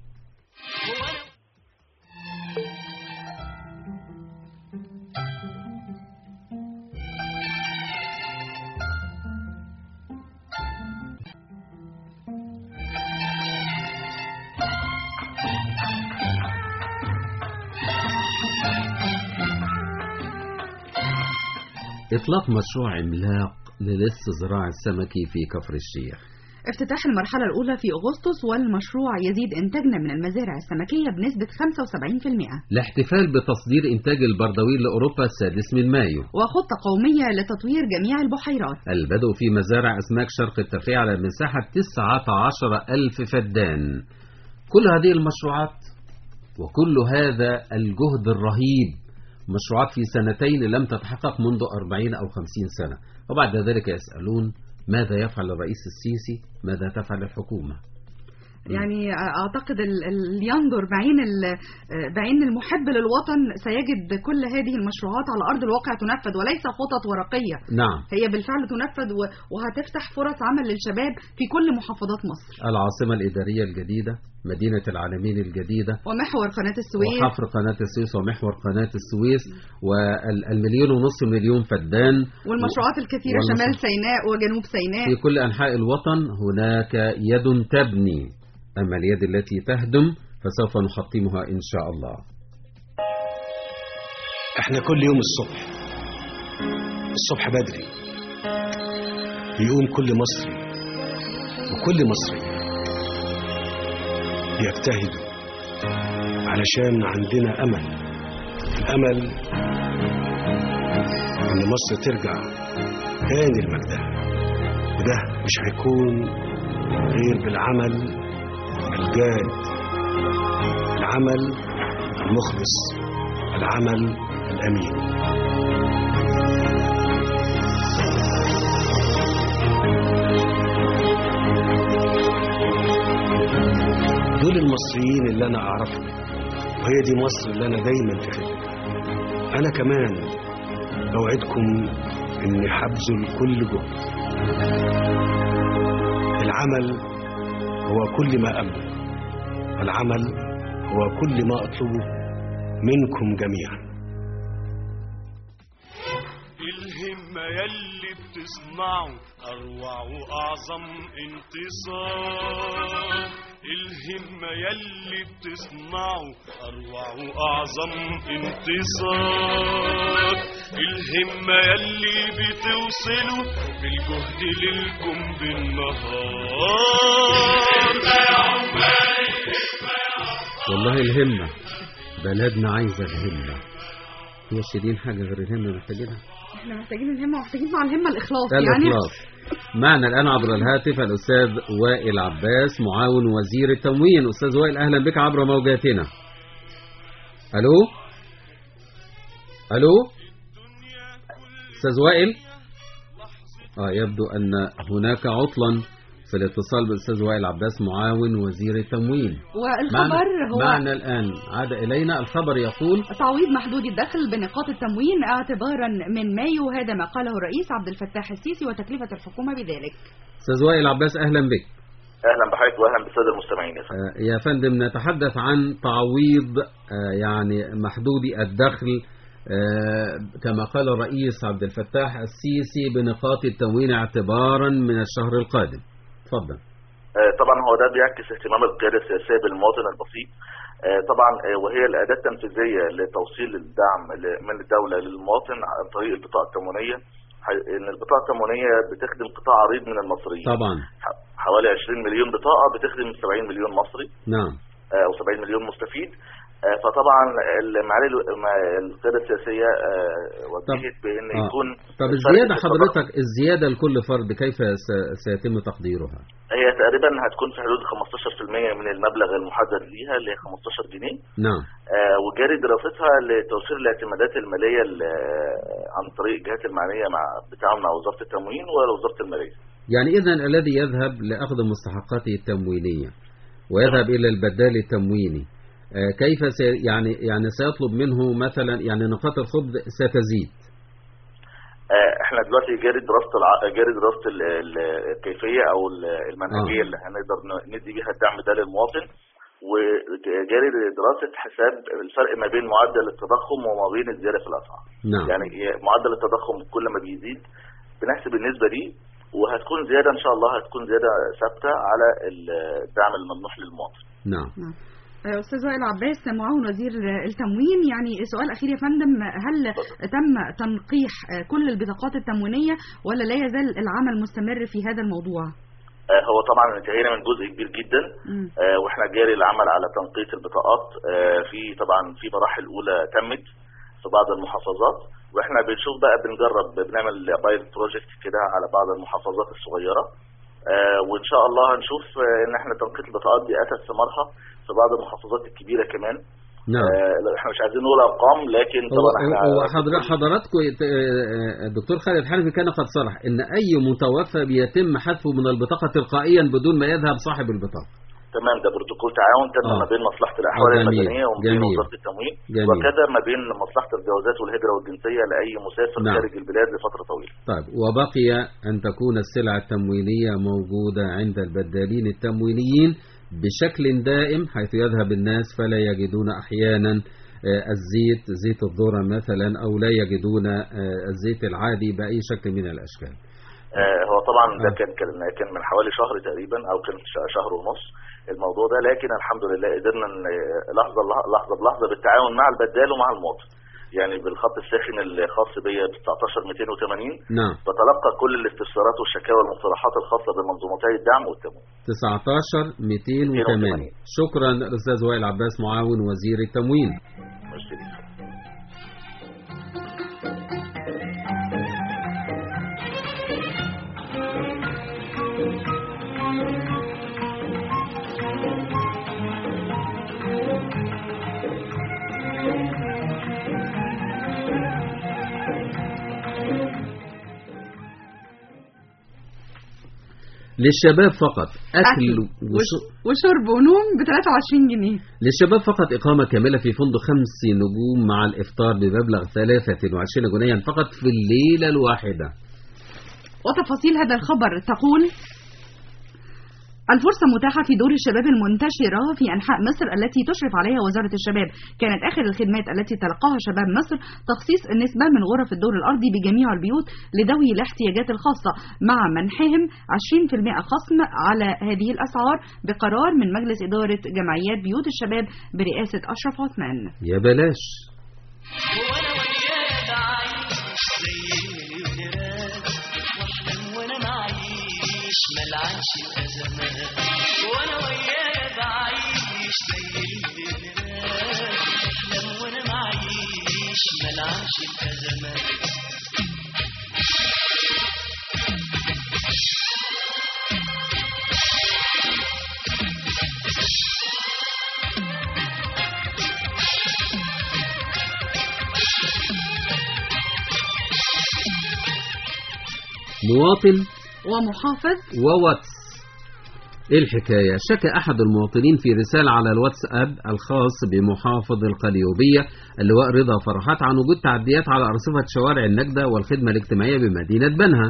إطلاق مشروع عملاق للاستزراع السمكي في كفر الشيخ افتتاح المرحلة الأولى في أغسطس والمشروع يزيد إنتاجنا من المزارع السمكية بنسبة 75% الاحتفال بتصدير إنتاج البردويل لأوروبا السادس من مايو وخطة قومية لتطوير جميع البحيرات البدء في مزارع أسماك شرق الترفيه على مساحة 19 ألف فدان كل هذه المشروعات وكل هذا الجهد الرهيب مشروعات في سنتين لم تتحقق منذ 40 أو 50 سنة وبعد ذلك يسألون ماذا يفعل الرئيس السيسي ماذا تفعل الحكومة يعني أعتقد ال- اللي ينظر بعين ال- بعين المحب للوطن سيجد كل هذه المشروعات على أرض الواقع تنفذ وليس خطط ورقية نعم هي بالفعل تنفذ و- وهتفتح فرص عمل للشباب في كل محافظات مصر العاصمة الإدارية الجديدة مدينة العالمين الجديدة ومحور قناة السويس وحفر قناة السويس ومحور قناة السويس والمليون ونصف مليون فدان والمشروعات الكثيرة والمشروع- شمال سيناء وجنوب سيناء في كل أنحاء الوطن هناك يد تبني أما اليد التي تهدم فسوف نحطمها إن شاء الله احنا كل يوم الصبح الصبح بدري بيقوم كل مصري وكل مصري بيجتهدوا علشان عندنا امل الامل ان مصر ترجع تاني لمجدها وده مش هيكون غير بالعمل الجاد العمل المخلص العمل الامين دول المصريين اللي انا اعرفهم وهي دي مصر اللي انا دايما في خدمتها انا كمان بوعدكم اني هبذل كل جهد العمل هو كل ما املك العمل هو كل ما اطلبه منكم جميعا الهمة يلي بتصنعه أروع وأعظم انتصار الهمة يلي بتصنعه أروع وأعظم انتصار الهمة يلي بتوصله بالجهد للكم بالنهار والله الهمة بلدنا عايزة الهمة هي شيرين حاجة غير الهمة محتاجينها احنا محتاجين الهمة ومحتاجين مع الهمة الإخلاص يعني الإخلاص معنا الآن عبر الهاتف الأستاذ وائل عباس معاون وزير التموين أستاذ وائل أهلا بك عبر موجاتنا ألو ألو أستاذ وائل آه يبدو أن هناك عطلا في الاتصال بالأستاذ وائل عباس معاون وزير التموين والخبر هو معنا الآن عاد إلينا الخبر يقول تعويض محدود الدخل بنقاط التموين اعتبارا من مايو هذا ما قاله الرئيس عبد الفتاح السيسي وتكلفة الحكومة بذلك أستاذ وائل عباس أهلا بك اهلا بحضرتك واهلا بالساده المستمعين يا فندم. آه، يا فندم نتحدث عن تعويض آه، يعني محدود الدخل آه، كما قال الرئيس عبد الفتاح السيسي بنقاط التموين اعتبارا من الشهر القادم تفضل آه، طبعا هو ده بيعكس اهتمام القياده السياسيه بالمواطن البسيط آه، طبعا آه، وهي الاداه التنفيذيه لتوصيل الدعم ل- من الدوله للمواطن عن طريق البطاقه التموينيه ح- ان البطاقه التموينيه بتخدم قطاع عريض من المصريين طبعا ح- حوالي 20 مليون بطاقه بتخدم 70 مليون مصري نعم آه، او 70 مليون مستفيد آه، فطبعا المعالي ال- ما- القياده السياسيه آه، وجهت بان آه. يكون طب الفرق الزيادة في حضرتك الزيادة لكل فرد كيف س- سيتم تقديرها هي تقريبا هتكون في حدود 15% من المبلغ المحدد ليها اللي هي 15 جنيه نعم آه، وجاري دراستها لتوفير الاعتمادات الماليه ال- آه، عن طريق الجهات المعنيه مع بالتعاون مع وزاره التموين ووزاره الماليه. يعني إذا الذي يذهب لأخذ مستحقاته التموينية ويذهب إلى البدال التمويني آه، كيف سي يعني يعني سيطلب منه مثلا يعني نقاط الخبز ستزيد آه، احنا دلوقتي جاري دراسه الع... جاري دراسه ال... ال- الكيفيه او ال- المنهجيه آه. اللي هنقدر ن- ندي بيها الدعم ده للمواطن وجاري دراسه حساب الفرق ما بين معدل التضخم وما بين الزياده في الاسعار. نعم يعني معدل التضخم كل ما بيزيد بنحسب النسبه دي وهتكون زياده ان شاء الله هتكون زياده ثابته على الدعم الممنوح للمواطن. نعم نعم. آه، أستاذ وائل عباس معاون وزير التموين يعني سؤال أخير يا فندم هل تم تنقيح آه، كل البطاقات التموينية ولا لا يزال العمل مستمر في هذا الموضوع؟ آه، هو طبعا انتهينا من جزء كبير جدا مم. آه، واحنا جاري العمل على تنقية البطاقات آه، في طبعا في مراحل اولى تمت في بعض المحافظات واحنا بنشوف بقى بنجرب بنعمل بايلوت بروجكت كده على بعض المحافظات الصغيره آه، وان شاء الله هنشوف آه، ان احنا تنقية البطاقات دي اتت ثمارها في بعض المحافظات الكبيره كمان نعم آه، احنا مش عايزين نقول ارقام لكن هو طبعا احنا هو حضر- حضراتكم يت- آه، الدكتور خالد حنفي كان قد صرح ان اي متوفى بيتم حذفه من البطاقه تلقائيا بدون ما يذهب صاحب البطاقه تمام ده بروتوكول تعاون تم آه. ما بين مصلحه الاحوال آه، جميل، المدنيه وما بين جميل. وزاره التموين جميل. وكذا ما بين مصلحه الجوازات والهجره والجنسيه لاي مسافر نعم. خارج البلاد لفتره طويله. طيب وبقي أن تكون السلع التموينية موجودة عند البدالين التموينيين بشكل دائم حيث يذهب الناس فلا يجدون أحيانا آه، الزيت زيت الذرة مثلا أو لا يجدون آه، الزيت العادي بأي شكل من الأشكال آه هو طبعا ده كان كان كان من حوالي شهر تقريبا او كان ش- شهر ونص الموضوع ده لكن الحمد لله قدرنا ن- لحظه لحظه بلحظه بالتعاون مع البدال ومع المواطن يعني بالخط الساخن الخاص بيا ب 19 280 نعم بتلقى كل الاستفسارات والشكاوى والمقترحات الخاصه بمنظومتي الدعم والتمويل 19 280 شكرا الاستاذ وائل عباس معاون وزير التموين للشباب فقط أكل وش- وشرب ونوم ب 23 جنيه للشباب فقط إقامة كاملة في فندق خمس نجوم مع الإفطار بمبلغ 23 جنيها فقط في الليلة الواحدة وتفاصيل هذا الخبر تقول الفرصة متاحة في دور الشباب المنتشرة في أنحاء مصر التي تشرف عليها وزارة الشباب كانت آخر الخدمات التي تلقاها شباب مصر تخصيص النسبة من غرف الدور الأرضي بجميع البيوت لذوي الاحتياجات الخاصة مع منحهم 20% خصم على هذه الأسعار بقرار من مجلس إدارة جمعيات بيوت الشباب برئاسة أشرف عثمان يا بلاش وانا معيش ملعنش الازمات وانا ويايا بعيش زي المليونيرات احلم وانا معيش ملعنش الازمات مواطن ومحافظ وواتس ايه الحكاية شكى احد المواطنين في رسالة على الواتساب الخاص بمحافظ القليوبية اللواء رضا فرحات عن وجود تعديات على ارصفة شوارع النجدة والخدمة الاجتماعية بمدينة بنها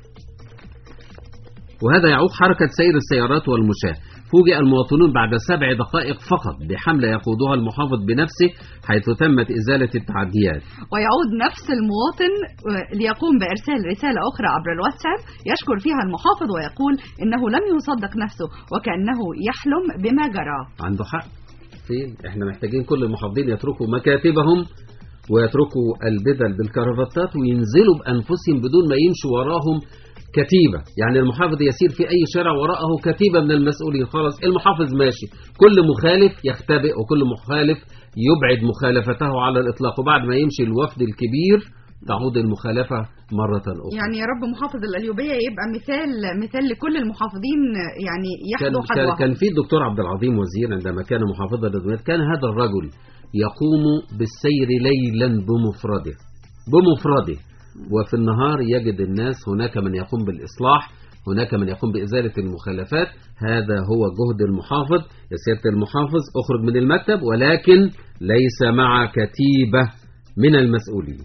وهذا يعوق حركة سير السيارات والمشاة فوجئ المواطنون بعد سبع دقائق فقط بحملة يقودها المحافظ بنفسه حيث تمت إزالة التعديات ويعود نفس المواطن آه، ليقوم بإرسال رسالة أخرى عبر الواتساب يشكر فيها المحافظ ويقول إنه لم يصدق نفسه وكأنه يحلم بما جرى عنده حق فين احنا محتاجين كل المحافظين يتركوا مكاتبهم ويتركوا البدل بالكرافتات وينزلوا بأنفسهم بدون ما يمشوا وراهم كتيبة يعني المحافظ يسير في أي شارع وراءه كتيبة من المسؤولين خلاص المحافظ ماشي كل مخالف يختبئ وكل مخالف يبعد مخالفته على الإطلاق وبعد ما يمشي الوفد الكبير تعود المخالفة مرة أخرى يعني يا رب محافظ القليوبية يبقى مثال مثال لكل المحافظين آه، يعني كان, يحظوا كان, حظوها كان في الدكتور عبد العظيم وزير عندما كان محافظا للدمياط كان هذا الرجل يقوم بالسير ليلا بمفرده بمفرده وفي النهار يجد الناس هناك من يقوم بالإصلاح هناك من يقوم بإزالة المخالفات هذا هو جهد المحافظ يا سيادة المحافظ اخرج من المكتب ولكن ليس مع كتيبة من المسؤولين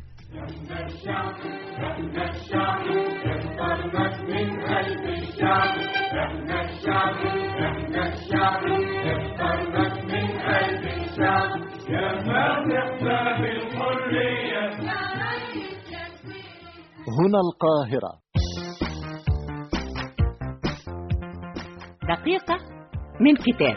هنا القاهرة دقيقة من كتاب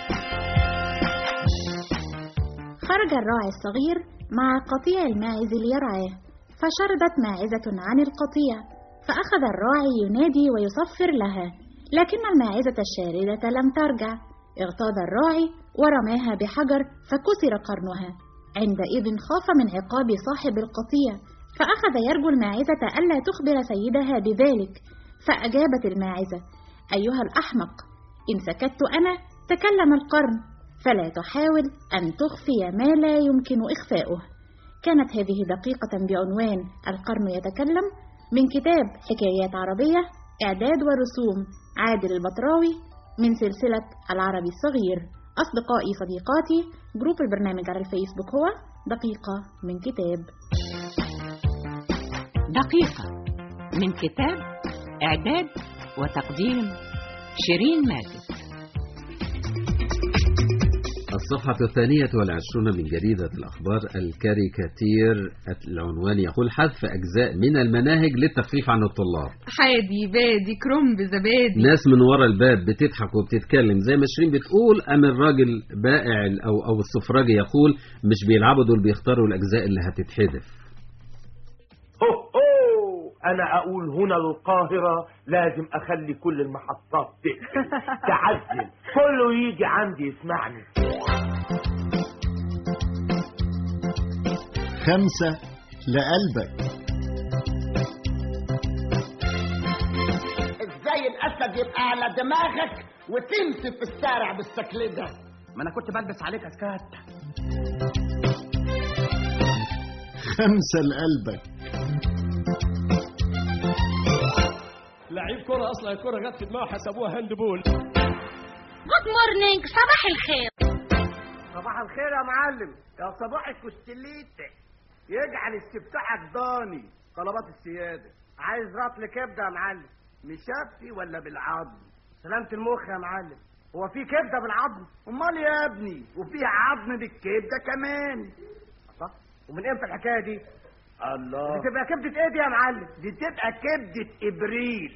خرج الراعي الصغير مع قطيع الماعز ليرعاه فشردت ماعزة عن القطيع فأخذ الراعي ينادي ويصفر لها لكن الماعزة الشاردة لم ترجع اغتاظ الراعي ورماها بحجر فكسر قرنها عندئذ خاف من عقاب صاحب القطيع فأخذ يرجو الماعزة ألا تخبر سيدها بذلك فأجابت الماعزة أيها الأحمق إن سكت أنا تكلم القرن فلا تحاول أن تخفي ما لا يمكن إخفاؤه كانت هذه دقيقة بعنوان القرن يتكلم من كتاب حكايات عربية إعداد ورسوم عادل البطراوي من سلسلة العربي الصغير أصدقائي صديقاتي جروب البرنامج على الفيسبوك هو دقيقة من كتاب دقيقة من كتاب إعداد وتقديم شيرين ماجد الصفحة الثانية والعشرون من جريدة الأخبار الكاريكاتير العنوان يقول حذف أجزاء من المناهج للتخفيف عن الطلاب حادي بادي كرنب زبادي ناس من ورا الباب بتضحك وبتتكلم زي ما شيرين بتقول أم الراجل بائع ال- أو أو السفراجي يقول مش بيلعبوا دول بيختاروا الأجزاء اللي هتتحذف هو هو انا اقول هنا القاهرة لازم اخلي كل المحطات تقفل تعزل كله يجي عندي يسمعني خمسة لقلبك ازاي الاسد يبقى على دماغك وتمشي في الشارع بالشكل ده ما انا كنت بلبس عليك اسكات خمسة لقلبك لعيب كرة اصلا الكرة جت في دماغه حسبوها هاند بول جود مورنينج صباح الخير صباح الخير يا معلم يا صباح الكستليت يجعل استفتاحك ضاني طلبات السيادة عايز رطل كبدة يا معلم مشفي ولا بالعظم سلامة المخ يا معلم هو في كبدة بالعظم امال يا ابني وفيها عظم بالكبدة كمان الله ومن امتى الحكاية دي الله دي تبقى كبدة ايه دي يا معلم دي تبقى كبدة ابريل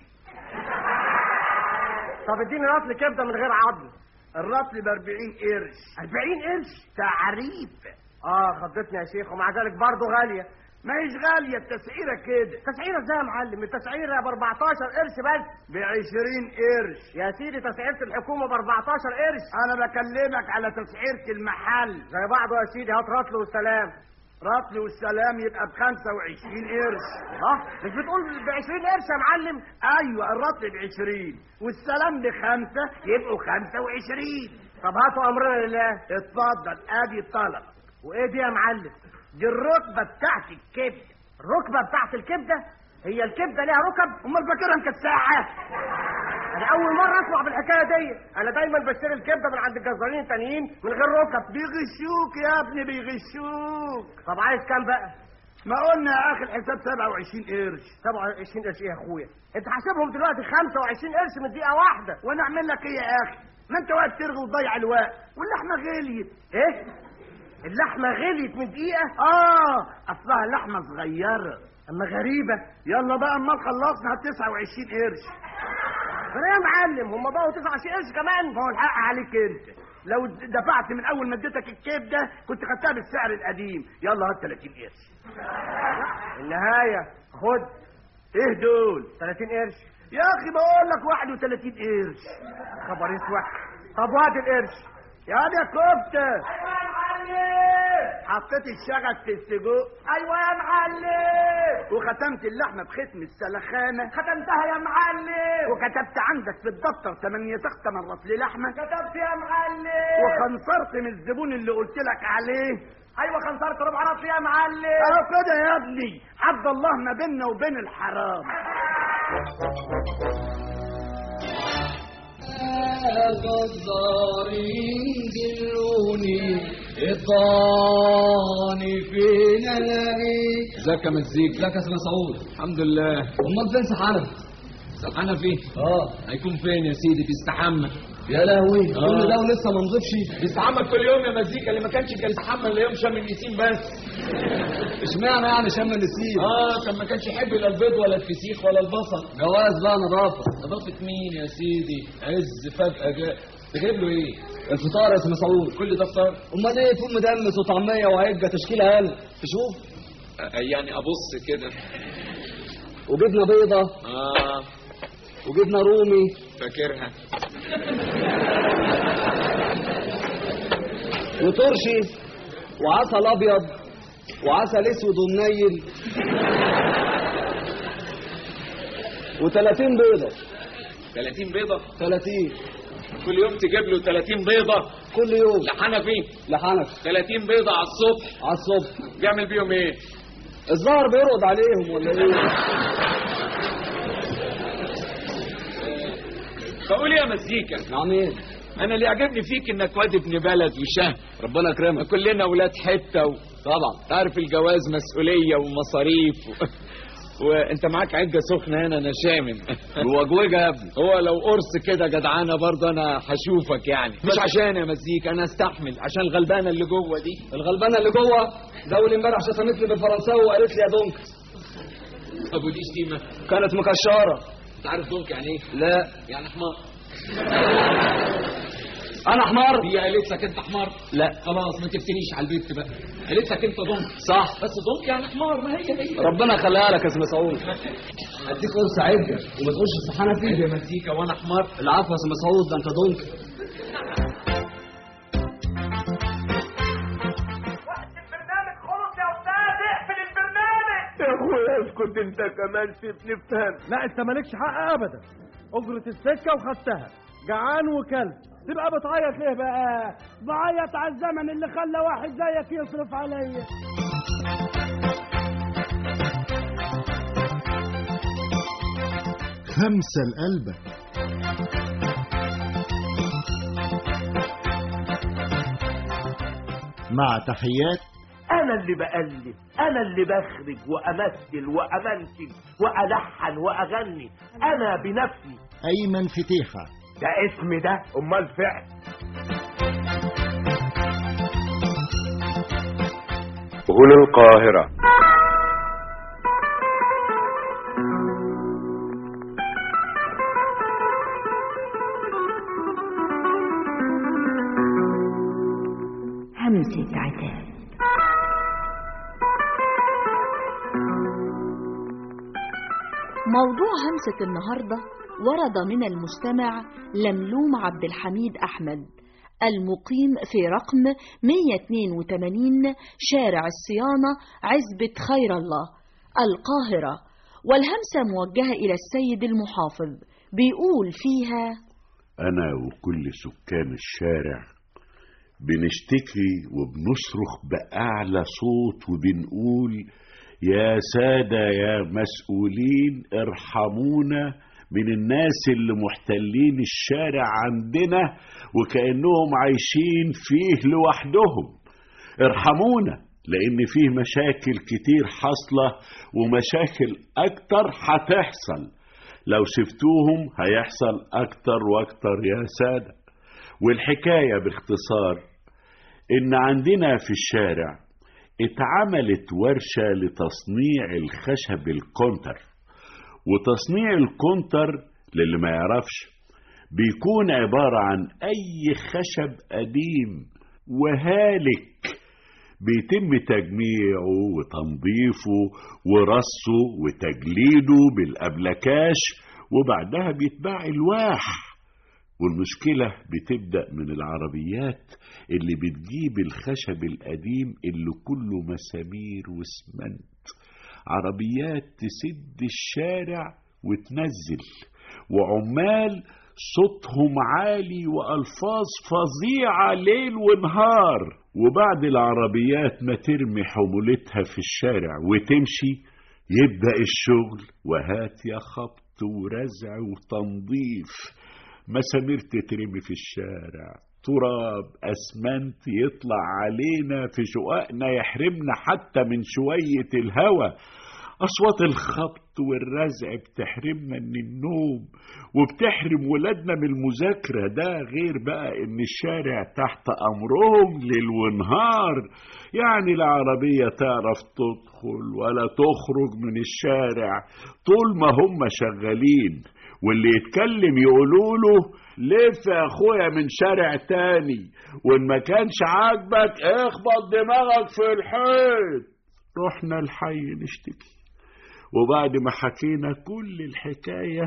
طب اديني رطل كبده من غير عظم الرطل ب 40 قرش 40 قرش تعريف اه خضتني يا شيخ ومع ذلك برضه غاليه ما هيش غاليه التسعيره كده تسعيره ازاي يا معلم التسعيره ب 14 قرش بس ب 20 قرش يا سيدي تسعيره الحكومه ب 14 قرش انا بكلمك على تسعيره المحل زي بعضه يا سيدي هات رطل والسلام رطل والسلام يبقى ب 25 قرش اه مش بتقول ب 20 قرش يا معلم ايوه الرطل ب 20 والسلام بخمسه يبقوا 25 طب هاتوا امرنا لله اتفضل ادي الطلب وايه دي يا معلم دي الركبه بتاعت الكبده الركبه بتاعت الكبده هي الكبده ليها ركب امال فاكرها مكساحه انا اول مره اسمع بالحكايه دي انا دايما بشتري الكبده من عند الجزارين التانيين من غير ركب بيغشوك يا ابني بيغشوك طب عايز كام بقى ما قلنا يا اخي الحساب 27 قرش 27 قرش ايه يا اخويا انت حاسبهم دلوقتي 25 قرش من دقيقه واحده وانا اعمل لك ايه يا اخي ما انت واقف ترغي وتضيع الوقت واللحمه غليت ايه اللحمه غليت من دقيقه اه اصلها لحمه صغيره اما غريبه يلا بقى امال خلصنا هات 29 قرش انا يا معلم هم بقوا 29 قرش كمان ما هو الحق عليك انت لو دفعت من اول ما اديتك الكبده كنت خدتها بالسعر القديم يلا هات 30 قرش النهايه خد ايه دول 30 قرش يا اخي بقول لك 31 قرش خبر اسود طب وادي القرش يا دي يا كفته حطيت الشغف في السجق ايوه يا معلم وختمت اللحمه بختم السلخانه ختمتها يا معلم وكتبت عندك في الدفتر 8 تخت مرات للحمه كتبت يا معلم وخنصرت من الزبون اللي قلت لك عليه ايوه خنصرت ربع رطل يا معلم اهو كده يا ابني عبد الله ما بيننا وبين الحرام غدارين دلوني اطاني فين الاقيك ازيك يا مزيك ازيك يا سيدنا سعود الحمد لله امال فين سحنة سحنة فين اه هيكون فين يا سيدي بيستحمى يا لهوي كل ده ولسه ما نضيفش بيستحمى كل يوم يا مزيكا اللي ما كانش كان يستحمى الا يوم شم النسيم بس اشمعنى يعني شم النسيم اه كان ما كانش يحب لا البيض ولا الفسيخ ولا البصل جواز بقى نظافه نظافه مين يا سيدي عز فجاه جاء تجيب له ايه الفطار يا سيدنا سعود كل ده فطار امال ايه فول مدمس وطعميه وعجه تشكيله اقل تشوف يعني ابص كده وجبنه بيضه اه وجبنه رومي فاكرها وترشي وعسل ابيض وعسل اسود ومنيل و30 بيضه 30 بيضه 30 كل يوم تجيب له 30 بيضه كل يوم لحنفي لحنفي 30 بيضه على الصبح على الصبح بيعمل بيهم ايه الظاهر بيرقد عليهم ولا ايه بقول يا مزيكا نعم ايه انا اللي عجبني فيك انك واد ابن بلد وشهم ربنا يكرمك كلنا ولاد حته و... طبعا تعرف الجواز مسؤوليه ومصاريف و... وانت معاك عجه سخنه هنا انا شامم ووجوجه يا ابني هو لو قرص كده جدعانه برضه انا هشوفك يعني مش عشان يا مزيك انا استحمل عشان الغلبانه اللي جوه دي الغلبانه اللي جوه ده اول امبارح شتمتني بالفرنساوي وقالت لي يا دونك ابو دي شتيمه كانت مكشره انت عارف دونك يعني ايه لا يعني حمار انا حمار هي قالت لك انت حمار لا خلاص ما تفتنيش على البيت بقى قالت لك انت دونك صح بس دونك يعني حمار ما هي هي ربنا يخليها لك يا سيدي مسعود اديك قرص عجه وما تقولش الصحانه فيه يا مزيكا وانا حمار العفو يا سيدي مسعود ده انت دونك يا اخويا اسكت انت كمان سيبني افهم لا انت مالكش حق ابدا اجرة السكة وخدتها جعان وكلب تبقى بتعيط ليه بقى بعيط على الزمن اللي خلى واحد زيك يصرف عليا خمسة لقلبك مع تحيات انا اللي بألف انا اللي بخرج وامثل وامنتج والحن واغني انا بنفسي أيمن فتيحة ده اسم ده امال فعل هنا القاهرة همسة عتاب موضوع همسة النهاردة ورد من المستمع لملوم عبد الحميد أحمد المقيم في رقم 182 شارع الصيانة عزبة خير الله القاهرة والهمسة موجهة إلى السيد المحافظ بيقول فيها أنا وكل سكان الشارع بنشتكي وبنصرخ بأعلى صوت وبنقول يا سادة يا مسؤولين ارحمونا من الناس اللي محتلين الشارع عندنا وكأنهم عايشين فيه لوحدهم ارحمونا لأن فيه مشاكل كتير حاصلة ومشاكل أكتر هتحصل لو سبتوهم هيحصل أكتر وأكتر يا سادة والحكاية باختصار إن عندنا في الشارع اتعملت ورشة لتصنيع الخشب الكونتر وتصنيع الكونتر للي ما يعرفش بيكون عبارة عن أي خشب قديم وهالك بيتم تجميعه وتنظيفه ورصه وتجليده بالأبلكاش وبعدها بيتباع الواح والمشكلة بتبدأ من العربيات اللي بتجيب الخشب القديم اللي كله مسامير واسمنت عربيات تسد الشارع وتنزل وعمال صوتهم عالي وألفاظ فظيعة ليل ونهار وبعد العربيات ما ترمي حمولتها في الشارع وتمشي يبدأ الشغل وهات يا خبط ورزع وتنظيف مسامير تترمي في الشارع تراب اسمنت يطلع علينا في شققنا يحرمنا حتى من شوية الهوا أصوات الخبط والرزع بتحرمنا من النوم وبتحرم ولادنا من المذاكرة ده غير بقى إن الشارع تحت أمرهم ليل ونهار يعني لا عربية تعرف تدخل ولا تخرج من الشارع طول ما هم شغالين واللي يتكلم يقولوا له لف يا اخويا من شارع تاني وان ما كانش عاجبك اخبط دماغك في الحيط رحنا الحي نشتكي وبعد ما حكينا كل الحكاية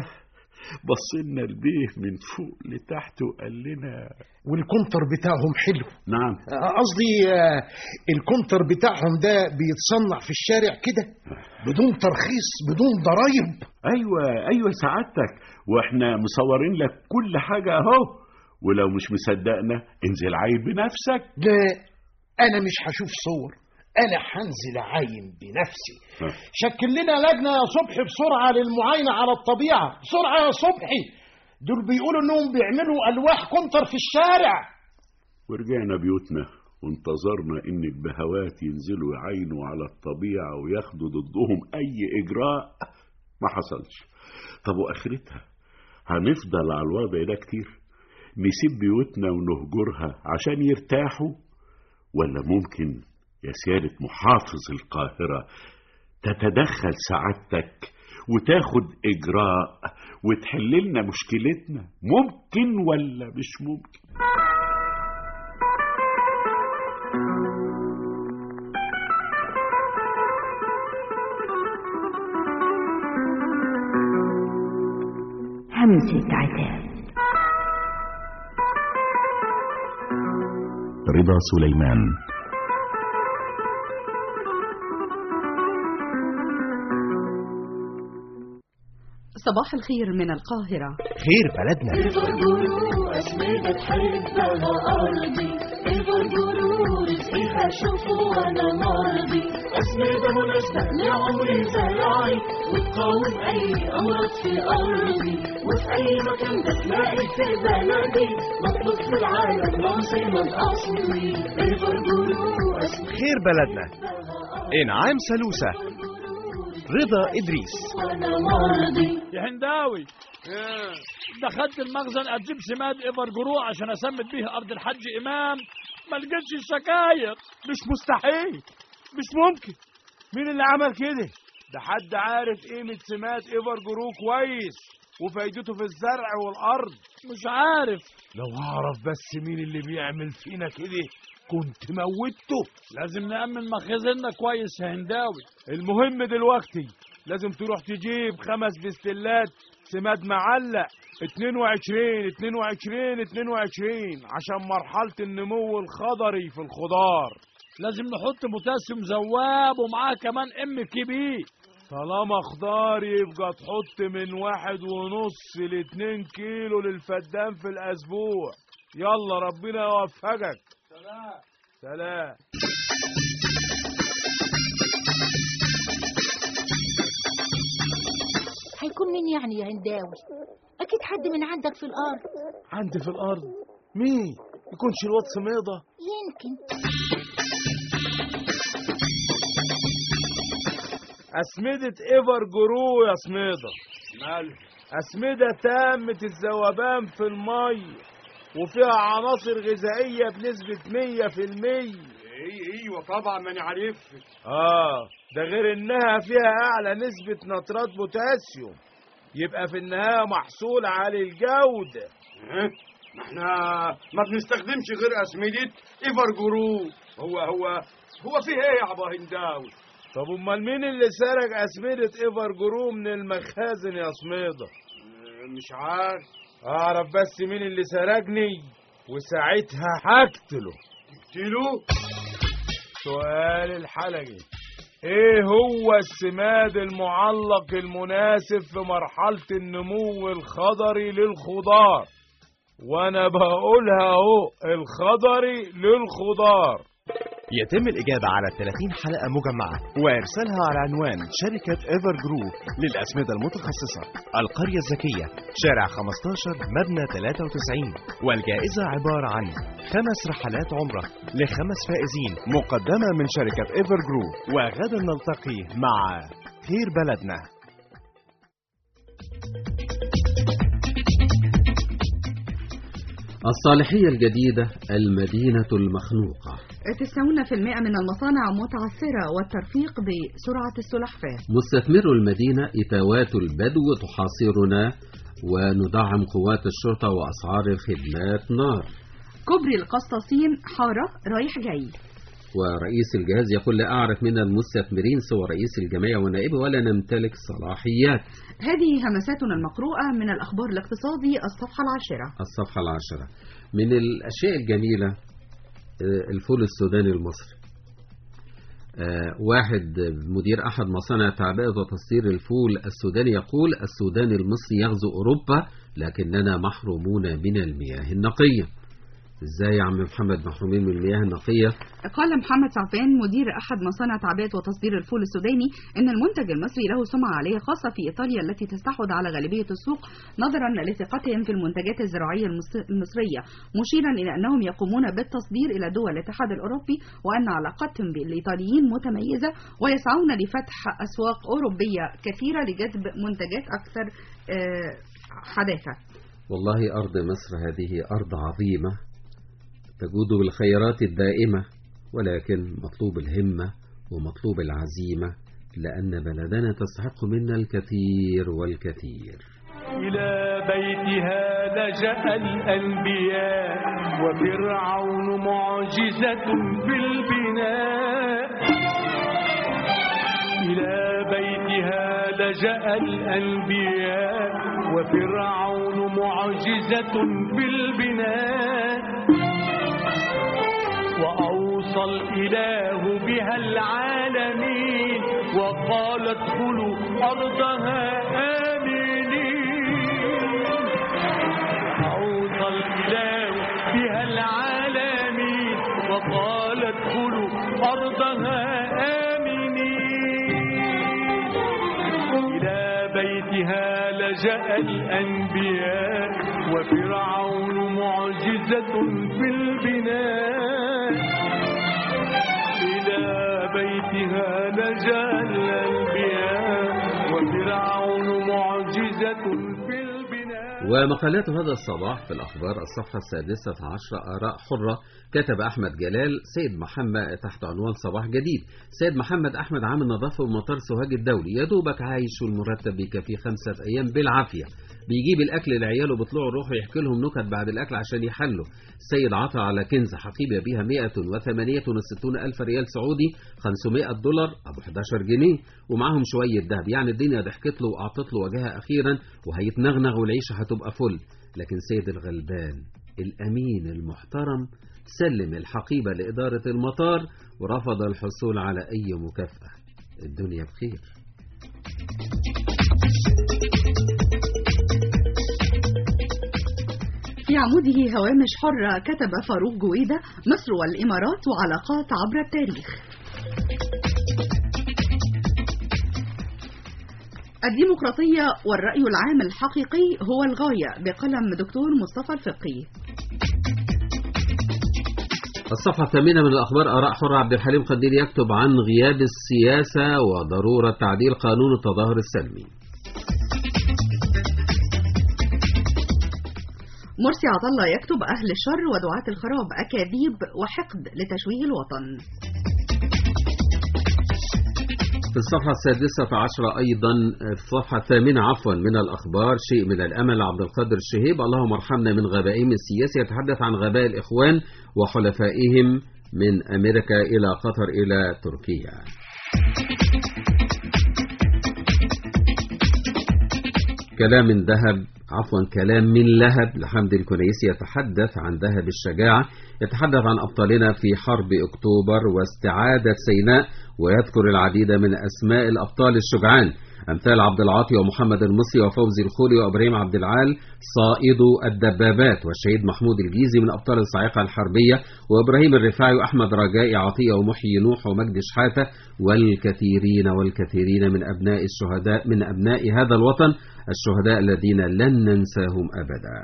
بصينا البيه من فوق لتحت وقال لنا والكونتر بتاعهم حلو نعم قصدي آه، الكونتر بتاعهم ده بيتصنع في الشارع كده بدون ترخيص بدون ضرايب ايوه ايوه سعادتك واحنا مصورين لك كل حاجة اهو ولو مش مصدقنا انزل عايب بنفسك لا انا مش هشوف صور انا هنزل عاين بنفسي شكل لنا لجنه يا صبحي بسرعه للمعاينه على الطبيعه بسرعه يا صبحي دول بيقولوا انهم بيعملوا الواح كونتر في الشارع ورجعنا بيوتنا وانتظرنا ان البهوات ينزلوا يعينوا على الطبيعة وياخدوا ضدهم اي اجراء ما حصلش طب واخرتها هنفضل على الوضع ده كتير نسيب بيوتنا ونهجرها عشان يرتاحوا ولا ممكن يا سيادة محافظ القاهرة تتدخل سعادتك وتاخد إجراء وتحل لنا مشكلتنا ممكن ولا مش ممكن همسة عتاب رضا سليمان صباح الخير من القاهرة خير بلدنا البرجور أسمدة تحبها أرضي البرجور رزقها شوفوا وأنا مرضي أسمدة مناسبة لعمري زراعي وتقاوم أي أمراض في أرضي وفي أي مكان بتلاقي في بلدي مطلوب في العالم موسم الأصلي البرجور أسمدة خير بلدنا انعام سلوسة رضا إدريس وأنا مرضي يا هنداوي دخلت المخزن اجيب سماد ايفر جروع عشان اسمد بيه ارض الحج امام ما لقيتش السكاير مش مستحيل مش ممكن مين اللي عمل كده ده حد عارف قيمة سمات ايفر جرو كويس وفايدته في الزرع والارض مش عارف لو اعرف بس مين اللي بيعمل فينا كده كنت موتته لازم نأمن مخزننا كويس يا هنداوي المهم دلوقتي لازم تروح تجيب خمس بستلات سماد معلق 22 22 22 عشان مرحلة النمو الخضري في الخضار لازم نحط بوتاسيوم ذواب ومعاه كمان ام كبير طالما خضار يبقى تحط من واحد ونص لاتنين كيلو للفدان في الاسبوع يلا ربنا يوفقك سلام سلام هيكون مين يعني يا هنداوي اكيد حد من عندك في الارض عندي في الارض مين يكونش الواد سميضه يمكن أسمدة إيفر جرو يا سميضة مال أسمدة تامة الذوبان في المية وفيها عناصر غذائية بنسبة مية في المية ايوه طبعا ماني عارف آه ده غير إنها فيها أعلى نسبة نترات بوتاسيوم يبقى في النهاية محصول عالي الجودة ما احنا ما بنستخدمش غير اسمدة ايفر جرو هو هو هو فيه ايه يا ابو هنداوي طب امال مين اللي سرق اسمدة ايفر جرو من المخازن يا سميضة مش عارف اعرف بس مين اللي سرقني وساعتها هقتله تقتله سؤال الحلقة ايه هو السماد المعلق المناسب في مرحلة النمو الخضري للخضار وانا بقولها اهو الخضري للخضار يتم الإجابة على 30 حلقة مجمعة وإرسالها على عنوان شركة إيفر جرو للأسمدة المتخصصة القرية الذكية شارع 15 مبنى 93 والجائزة عبارة عن خمس رحلات عمرة لخمس فائزين مقدمة من شركة إيفر جرو وغدا نلتقي مع خير بلدنا الصالحية الجديدة المدينة المخنوقة 90% من المصانع متعثرة والترفيق بسرعة السلحفاة مستثمر المدينة إتاوات البدو تحاصرنا وندعم قوات الشرطة وأسعار الخدمات نار كوبري القسطاسين حارة رايح جاي ورئيس الجهاز يقول لا أعرف من المستثمرين سوى رئيس الجمعية ونائبه ولا نمتلك صلاحيات هذه همساتنا المقروءة من الأخبار الاقتصادي الصفحة العاشرة الصفحة العاشرة من الأشياء الجميلة آه، الفول السوداني المصري آه، واحد مدير أحد مصانع تعبئة وتصدير الفول السوداني يقول السودان المصري يغزو أوروبا لكننا محرومون من المياه النقية ازاي يا عم محمد محرومين من المياه النقية قال محمد سعفان مدير أحد مصانع تعبئة وتصدير الفول السوداني إن المنتج المصري له سمعة عالية خاصة في إيطاليا التي تستحوذ على غالبية السوق نظرا لثقتهم في المنتجات الزراعية المص- المصرية مشيرا إلى أنهم يقومون بالتصدير إلى دول الاتحاد الأوروبي وأن علاقتهم بالإيطاليين متميزة ويسعون لفتح أسواق أوروبية كثيرة لجذب منتجات أكثر آه، حداثة والله أرض مصر هذه أرض عظيمة تجود بالخيرات الدائمة ولكن مطلوب الهمة ومطلوب العزيمة لأن بلدنا تستحق منا الكثير والكثير إلى بيتها لجأ الأنبياء وفرعون معجزة في البناء إلى بيتها لجأ الأنبياء وفرعون معجزة في البناء وأوصى الإله بها العالمين وقال ادخلوا أرضها آمنين أوصى الإله بها العالمين وقال ادخلوا أرضها آمنين إلى بيتها لجأ الأنبياء وفرعون معجزة في البناء إلى بيتها لجأ الأنبياء وفرعون معجزة في البناء ومقالات هذا الصباح في الأخبار الصفحة السادسة عشر آراء حرة كتب أحمد جلال سيد محمد تحت عنوان صباح جديد سيد محمد أحمد عامل نظافة بمطار سوهاج الدولي يا دوبك عايش والمرتب بيكفيه خمسة أيام بالعافية بيجيب الأكل لعياله وبيطلعوا يروحوا يحكي لهم نكت بعد الأكل عشان يحلوا السيد عطى على كنز حقيبة بها 168 ألف ريال سعودي 500 دولار أبو 11 جنيه ومعاهم شوية دهب يعني الدنيا ضحكت له وأعطت له وجهها أخيرا وهيتنغنغ والعيشة هتبقى فل لكن سيد الغلبان الأمين المحترم سلم الحقيبة لإدارة المطار ورفض الحصول على أي مكافأة الدنيا بخير في عموده هوامش حرة كتب فاروق جويدة مصر والإمارات وعلاقات عبر التاريخ الديمقراطية والرأي العام الحقيقي هو الغاية بقلم دكتور مصطفى الفقي الصفحة الثامنة من الأخبار آراء حرة عبد الحليم قنديل يكتب عن غياب السياسة وضرورة تعديل قانون التظاهر السلمي مرسي عطلة يكتب أهل الشر ودعاة الخراب أكاذيب وحقد لتشويه الوطن في الصفحة السادسة عشرة أيضا في الصفحة الثامنة عفوا من الأخبار شيء من الأمل عبد القادر الشهيب اللهم ارحمنا من غبائهم السياسي يتحدث عن غباء الإخوان وحلفائهم من أمريكا إلى قطر إلى تركيا كلام من ذهب عفوا كلام من لهب لحمد الكنيسي يتحدث عن ذهب الشجاعة يتحدث عن أبطالنا في حرب أكتوبر واستعادة سيناء ويذكر العديد من أسماء الأبطال الشجعان أمثال عبد العاطي ومحمد المصري وفوزي الخولي وإبراهيم عبد العال صائدو الدبابات والشهيد محمود الجيزي من أبطال الصاعقة الحربية وإبراهيم الرفاعي وأحمد رجائي عطية ومحيي نوح ومجدي شحاتة والكثيرين والكثيرين من أبناء الشهداء من أبناء هذا الوطن الشهداء الذين لن ننساهم أبدا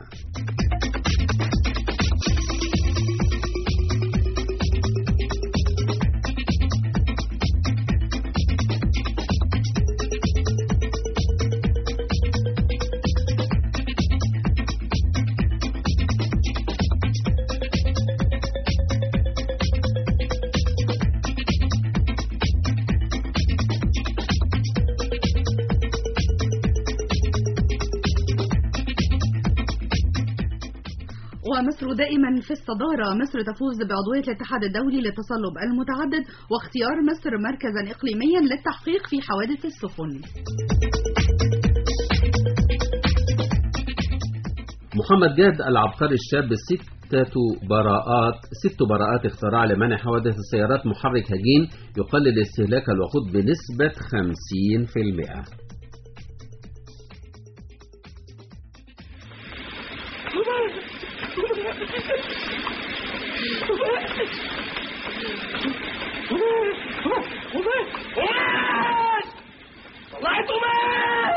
ومصر دائما في الصدارة مصر تفوز بعضوية الاتحاد الدولي للتصلب المتعدد واختيار مصر مركزا إقليميا للتحقيق في حوادث السفن محمد جاد العبقري الشاب ستة براءات ست براءات اختراع لمنع حوادث السيارات محرك هجين يقلل استهلاك الوقود بنسبة 50% طلعت أمال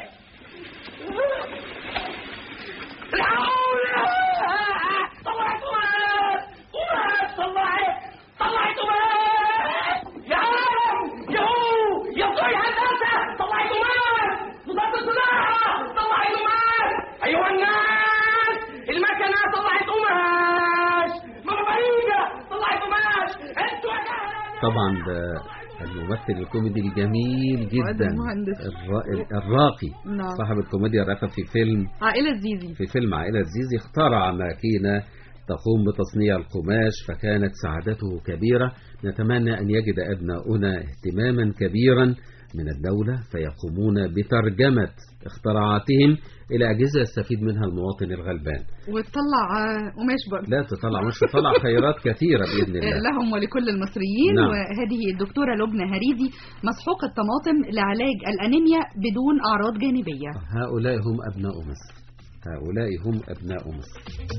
الحقوني طلعت أمال أمال طلعت طلعت أمال يا عالم يا هو يا بتوع هندسة طلعت أمال وزارة الصناعة طلعت أمال أيها الناس المكنة طلعت قماش ماما فريدة طلعت قماش انتوا طبعا ده الممثل الكوميدي الجميل جدا المهندس. الرا- الراقي نعم. صاحب الكوميديا الراقية في فيلم عائلة زيزي في فيلم عائلة زيزي اخترع ماكينة تقوم بتصنيع القماش فكانت سعادته كبيرة نتمنى أن يجد أبناؤنا اهتماما كبيرا من الدولة فيقومون بترجمة اختراعاتهم إلى أجهزة يستفيد منها المواطن الغلبان وتطلع آه، قماش برضه لا تطلع مش تطلع خيرات كثيرة بإذن الله لهم ولكل المصريين نعم. وهذه الدكتورة لبنى هريدي مسحوق الطماطم لعلاج الأنيميا بدون أعراض جانبية هؤلاء هم أبناء مصر هؤلاء هم أبناء مصر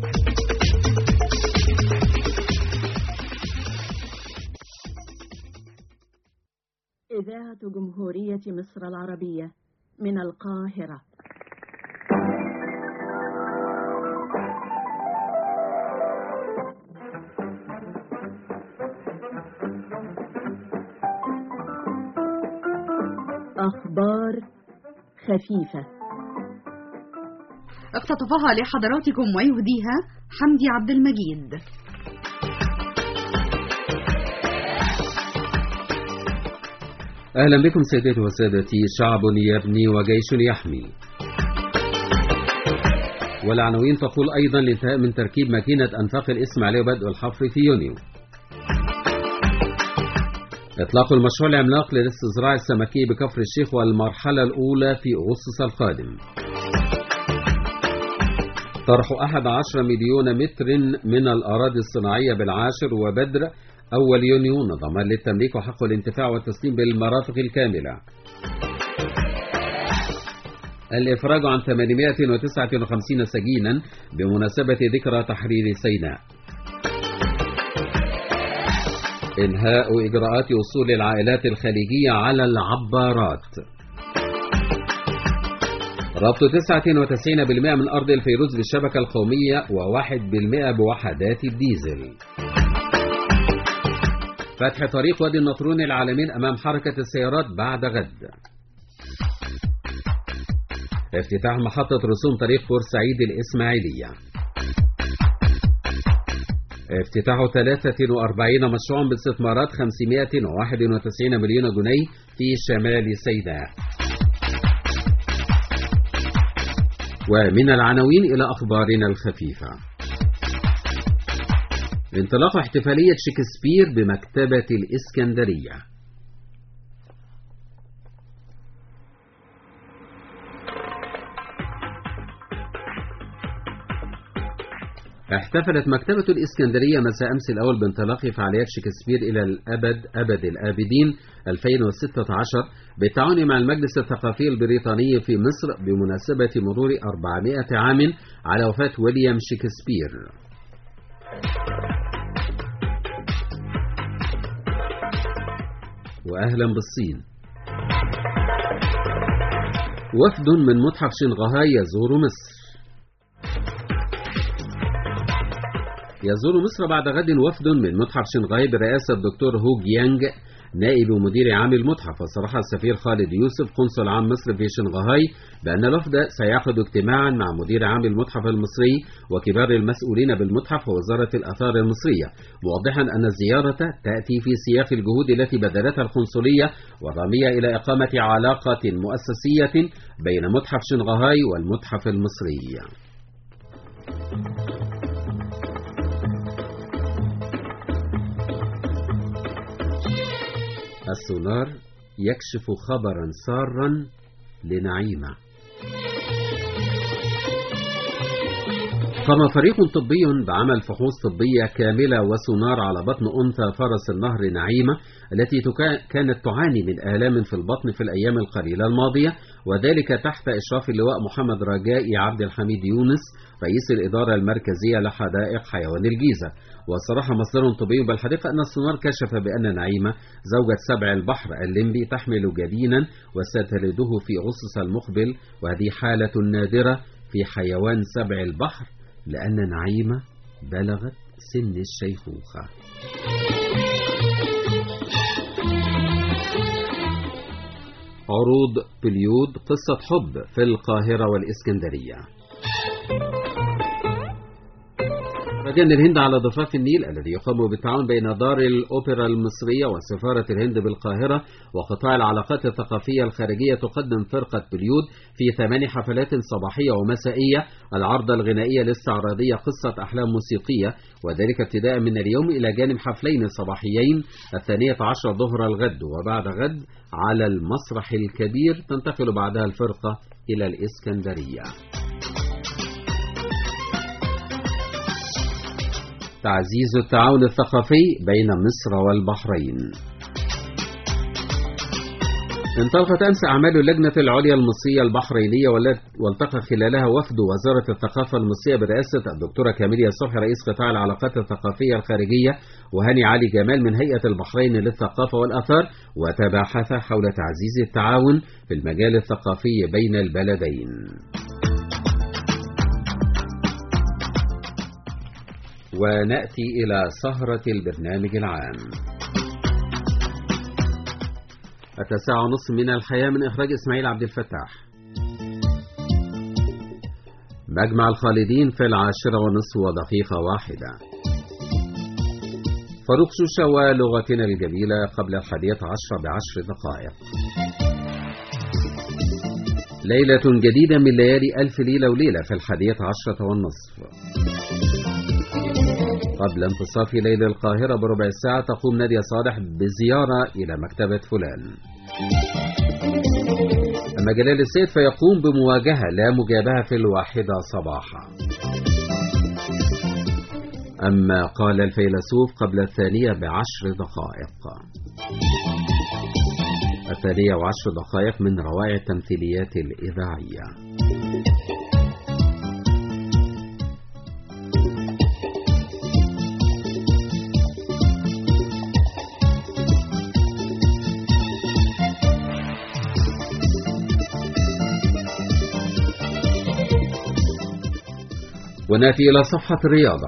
إذاعة جمهورية مصر العربية من القاهرة أخبار خفيفة اقتطفها لحضراتكم ويهديها حمدي عبد المجيد أهلا بكم سيداتي وسادتي شعب يبني وجيش يحمي والعناوين تقول أيضا الانتهاء من تركيب ماكينة أنفاق الإسماعيلية وبدء الحفر في يونيو إطلاق المشروع العملاق للاستزراع السمكي بكفر الشيخ والمرحلة الأولى في أغسطس القادم طرح 11 مليون متر من الأراضي الصناعية بالعاشر وبدر أول يونيو ضمان للتمليك وحق الانتفاع والتسليم بالمرافق الكاملة الإفراج عن 859 سجينا بمناسبة ذكرى تحرير سيناء إنهاء إجراءات وصول العائلات الخليجية على العبارات ربط 99% من أرض الفيروز بالشبكة القومية و1% بوحدات الديزل فتح طريق وادي النطرون العالمين أمام حركة السيارات بعد غد افتتاح محطة رسوم طريق بورسعيد الإسماعيلية افتتاح 43 مشروع باستثمارات 591 مليون جنيه في شمال سيناء ومن العناوين إلى أخبارنا الخفيفة انطلاق احتفالية شكسبير بمكتبة الإسكندرية احتفلت مكتبة الإسكندرية مساء أمس الأول بانطلاق فعاليات شكسبير إلى الأبد أبد الآبدين 2016 بالتعاون مع المجلس الثقافي البريطاني في مصر بمناسبة مرور 400 عام على وفاة ويليام شكسبير وأهلا بالصين وفد من متحف شنغهاي يزور مصر يزور مصر بعد غد وفد من متحف شنغهاي برئاسة الدكتور هو جيانج نائب مدير عام المتحف وصرح السفير خالد يوسف قنصل عام مصر في شنغهاي بأن الوفد سيعقد اجتماعا مع مدير عام المتحف المصري وكبار المسؤولين بالمتحف ووزارة الآثار المصرية موضحا أن الزيارة تأتي في سياق الجهود التي بذلتها القنصلية والرامية إلى إقامة علاقة مؤسسية بين متحف شنغهاي والمتحف المصري السونار يكشف خبرا سارا لنعيمة قام فريق طبي بعمل فحوص طبية كاملة وسونار على بطن أنثى فرس النهر نعيمة التي تكا- كانت تعاني من آلام في البطن في الأيام القليلة الماضية وذلك تحت إشراف اللواء محمد رجائي عبد الحميد يونس رئيس الإدارة المركزية لحدائق حيوان الجيزة وصرح مصدر طبي بالحديقة أن السونار كشف بأن نعيمة زوجة سبع البحر الليمبي تحمل جدينا وستلده في أغسطس المقبل وهذه حالة نادرة في حيوان سبع البحر لأن نعيمة بلغت سن الشيخوخة عروض بليود قصة حب في القاهرة والإسكندرية مدينة الهند على ضفاف النيل الذي يقام بالتعاون بين دار الأوبرا المصرية وسفارة الهند بالقاهرة وقطاع العلاقات الثقافية الخارجية تقدم فرقة بليود في ثمان حفلات صباحية ومسائية العرضة الغنائية الاستعراضية قصة أحلام موسيقية وذلك ابتداء من اليوم إلى جانب حفلين صباحيين الثانية عشر ظهر الغد وبعد غد على المسرح الكبير تنتقل بعدها الفرقة إلى الإسكندرية تعزيز التعاون الثقافي بين مصر والبحرين انطلقت أمس أعمال اللجنة العليا المصرية البحرينية والتقى خلالها وفد وزارة الثقافة المصرية برئاسة الدكتورة كاميليا صبحي رئيس قطاع العلاقات الثقافية الخارجية وهاني علي جمال من هيئة البحرين للثقافة والأثار وتباحث حول تعزيز التعاون في المجال الثقافي بين البلدين ونأتي إلى سهرة البرنامج العام التاسعة ونصف من الحياة من إخراج إسماعيل عبد الفتاح مجمع الخالدين في العاشرة ونصف ودقيقة واحدة فاروق شوشة ولغتنا الجميلة قبل الحادية عشر بعشر دقائق ليلة جديدة من ليالي ألف ليلة وليلة في الحادية عشرة والنصف قبل انتصاف ليل القاهرة بربع ساعة تقوم نادية صالح بزيارة إلى مكتبة فلان أما جلال السيد فيقوم بمواجهة لا مجابهة في الواحدة صباحا أما قال الفيلسوف قبل الثانية بعشر دقائق الثانية وعشر دقائق من روائع التمثيليات الإذاعية وناتي إلى صفحة الرياضة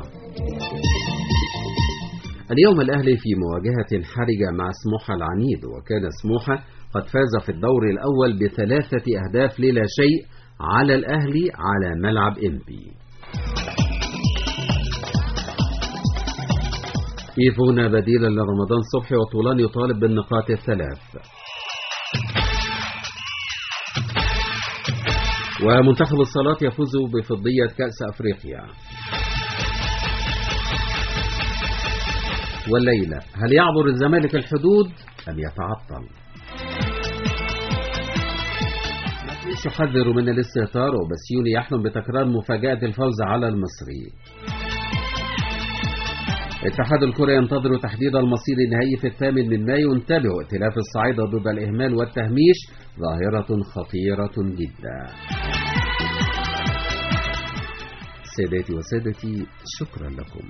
اليوم الأهلي في مواجهة حرجة مع سموحة العنيد وكان سموحة قد فاز في الدور الأول بثلاثة أهداف للا شيء على الأهلي على ملعب إمبي إيفونا بديلا لرمضان صبحي وطولان يطالب بالنقاط الثلاث ومنتخب الصلاة يفوز بفضية كأس أفريقيا والليلة هل يعبر الزمالك الحدود أم يتعطل مفيش يحذر من الاستهتار وبسيوني يحلم بتكرار مفاجأة الفوز على المصري اتحاد الكرة ينتظر تحديد المصير النهائي في الثامن من مايو انتبهوا ائتلاف الصعيدة ضد الإهمال والتهميش ظاهرة خطيرة جدا سيداتي وسادتي شكرا لكم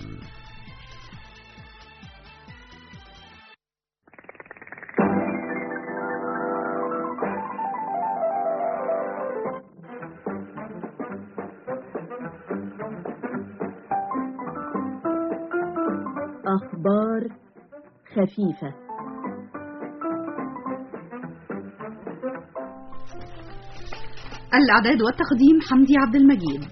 أخبار خفيفة الإعداد والتقديم حمدي عبد المجيد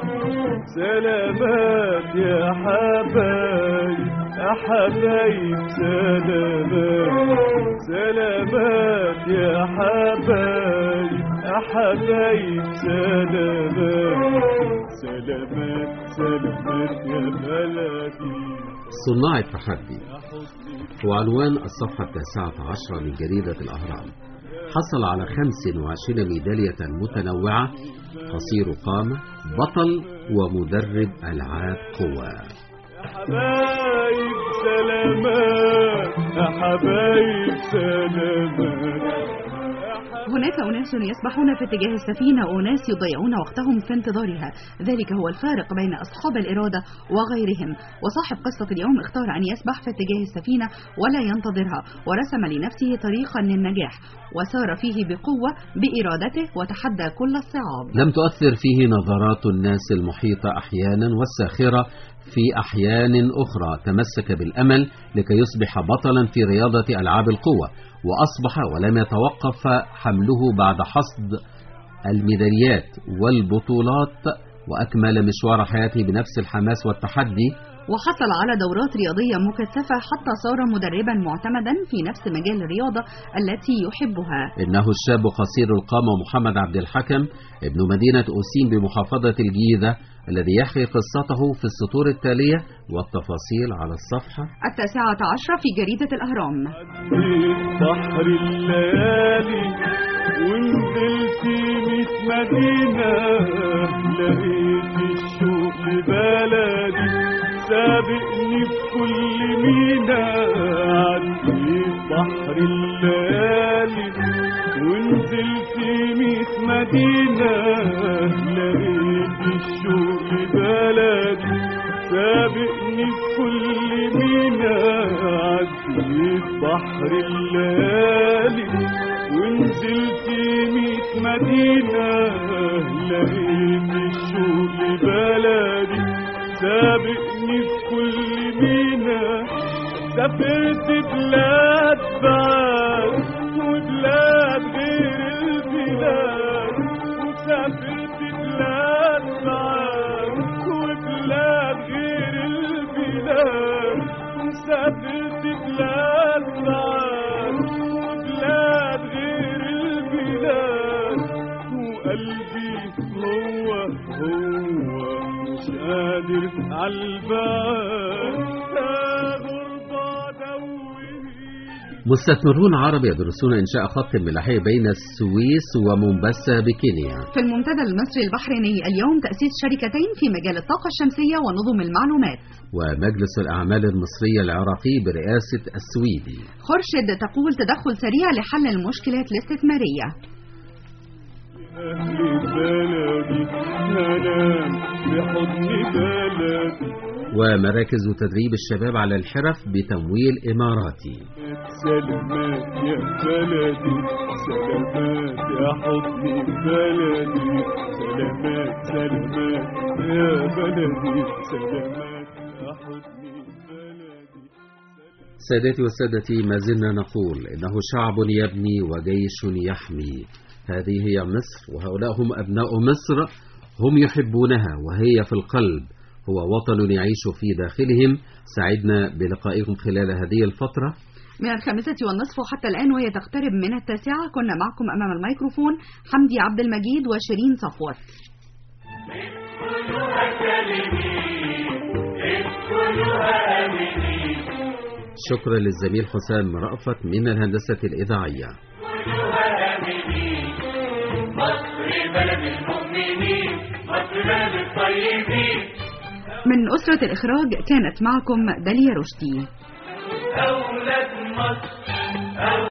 سلامات يا حبايب يا حبايب سلامات سلامات يا حبايب يا حبايب سلامات سلامات سلامات يا بلدي صناع التحدي هو عنوان الصفحة التاسعة عشرة من جريدة الأهرام حصل على 25 ميدالية متنوعة قصير قامة بطل ومدرب ألعاب قوى حبايب سلامات يا حبايب سلامات هناك أناس يسبحون في اتجاه السفينة وأناس يضيعون وقتهم في انتظارها ذلك هو الفارق بين أصحاب الإرادة وغيرهم وصاحب قصة اليوم اختار أن يسبح في اتجاه السفينة ولا ينتظرها ورسم لنفسه طريقا للنجاح وسار فيه بقوة بإرادته وتحدى كل الصعاب لم تؤثر فيه نظرات الناس المحيطة أحيانا والساخرة في أحيان أخرى تمسك بالأمل لكي يصبح بطلا في رياضة ألعاب القوة وأصبح ولم يتوقف حمله بعد حصد الميداليات والبطولات وأكمل مشوار حياته بنفس الحماس والتحدي وحصل على دورات رياضية مكثفة حتى صار مدربا معتمدا في نفس مجال الرياضة التي يحبها إنه الشاب قصير القامة محمد عبد الحكم ابن مدينة أوسين بمحافظة الجيزة الذي يحكي قصته في السطور التالية والتفاصيل على الصفحة التاسعة عشرة في جريدة الأهرام بحر الليالي ونزلت ميت مدينة لقيت الشوق بلدي سابقني في كل مينا عديت بحر الليالي ونزلت ميت مدينة لقيت الشوق بلدي سابقني في كل مينا عديت بحر الليالي ونزلت ميت مدينة لقيت الشوق بلدي سابقني في كل مينا سافرت بلاد بعاد وبلاد غير البلاد وسافرت بلاد بعاد وبلاد غير البلاد وسافرت بلاد بعاد وبلاد غير البلاد وقلبي هو هو مش قادر عالبال مستثمرون عرب يدرسون إنشاء خط ملاحي بين السويس ومومباسا بكينيا في المنتدى المصري البحريني اليوم تأسيس شركتين في مجال الطاقة الشمسية ونظم المعلومات ومجلس الأعمال المصري العراقي برئاسة السويدي خرشد تقول تدخل سريع لحل المشكلات الاستثمارية أهل بلدي هنام بحضن بلدي ومراكز تدريب الشباب على الحرف بتمويل إماراتي سلامات يا بلدي سلامات يا حضن بلدي سلامات سلامات يا بلدي سلامات يا حضن بلدي سادتي وسادتي ما زلنا نقول إنه شعب يبني وجيش يحمي هذه هي مصر وهؤلاء هم أبناء مصر هم يحبونها وهي في القلب هو وطن يعيش في داخلهم سعدنا بلقائكم خلال هذه الفترة من الخامسة والنصف وحتى الآن وهي تقترب من التاسعة كنا معكم أمام الميكروفون حمدي عبد المجيد وشيرين صفوت شكرا للزميل حسام رأفت من الهندسة الإذاعية مصر بلد المؤمنين مصر بلد الطيبين من أسرة الإخراج كانت معكم داليا رشدي أولاد مصر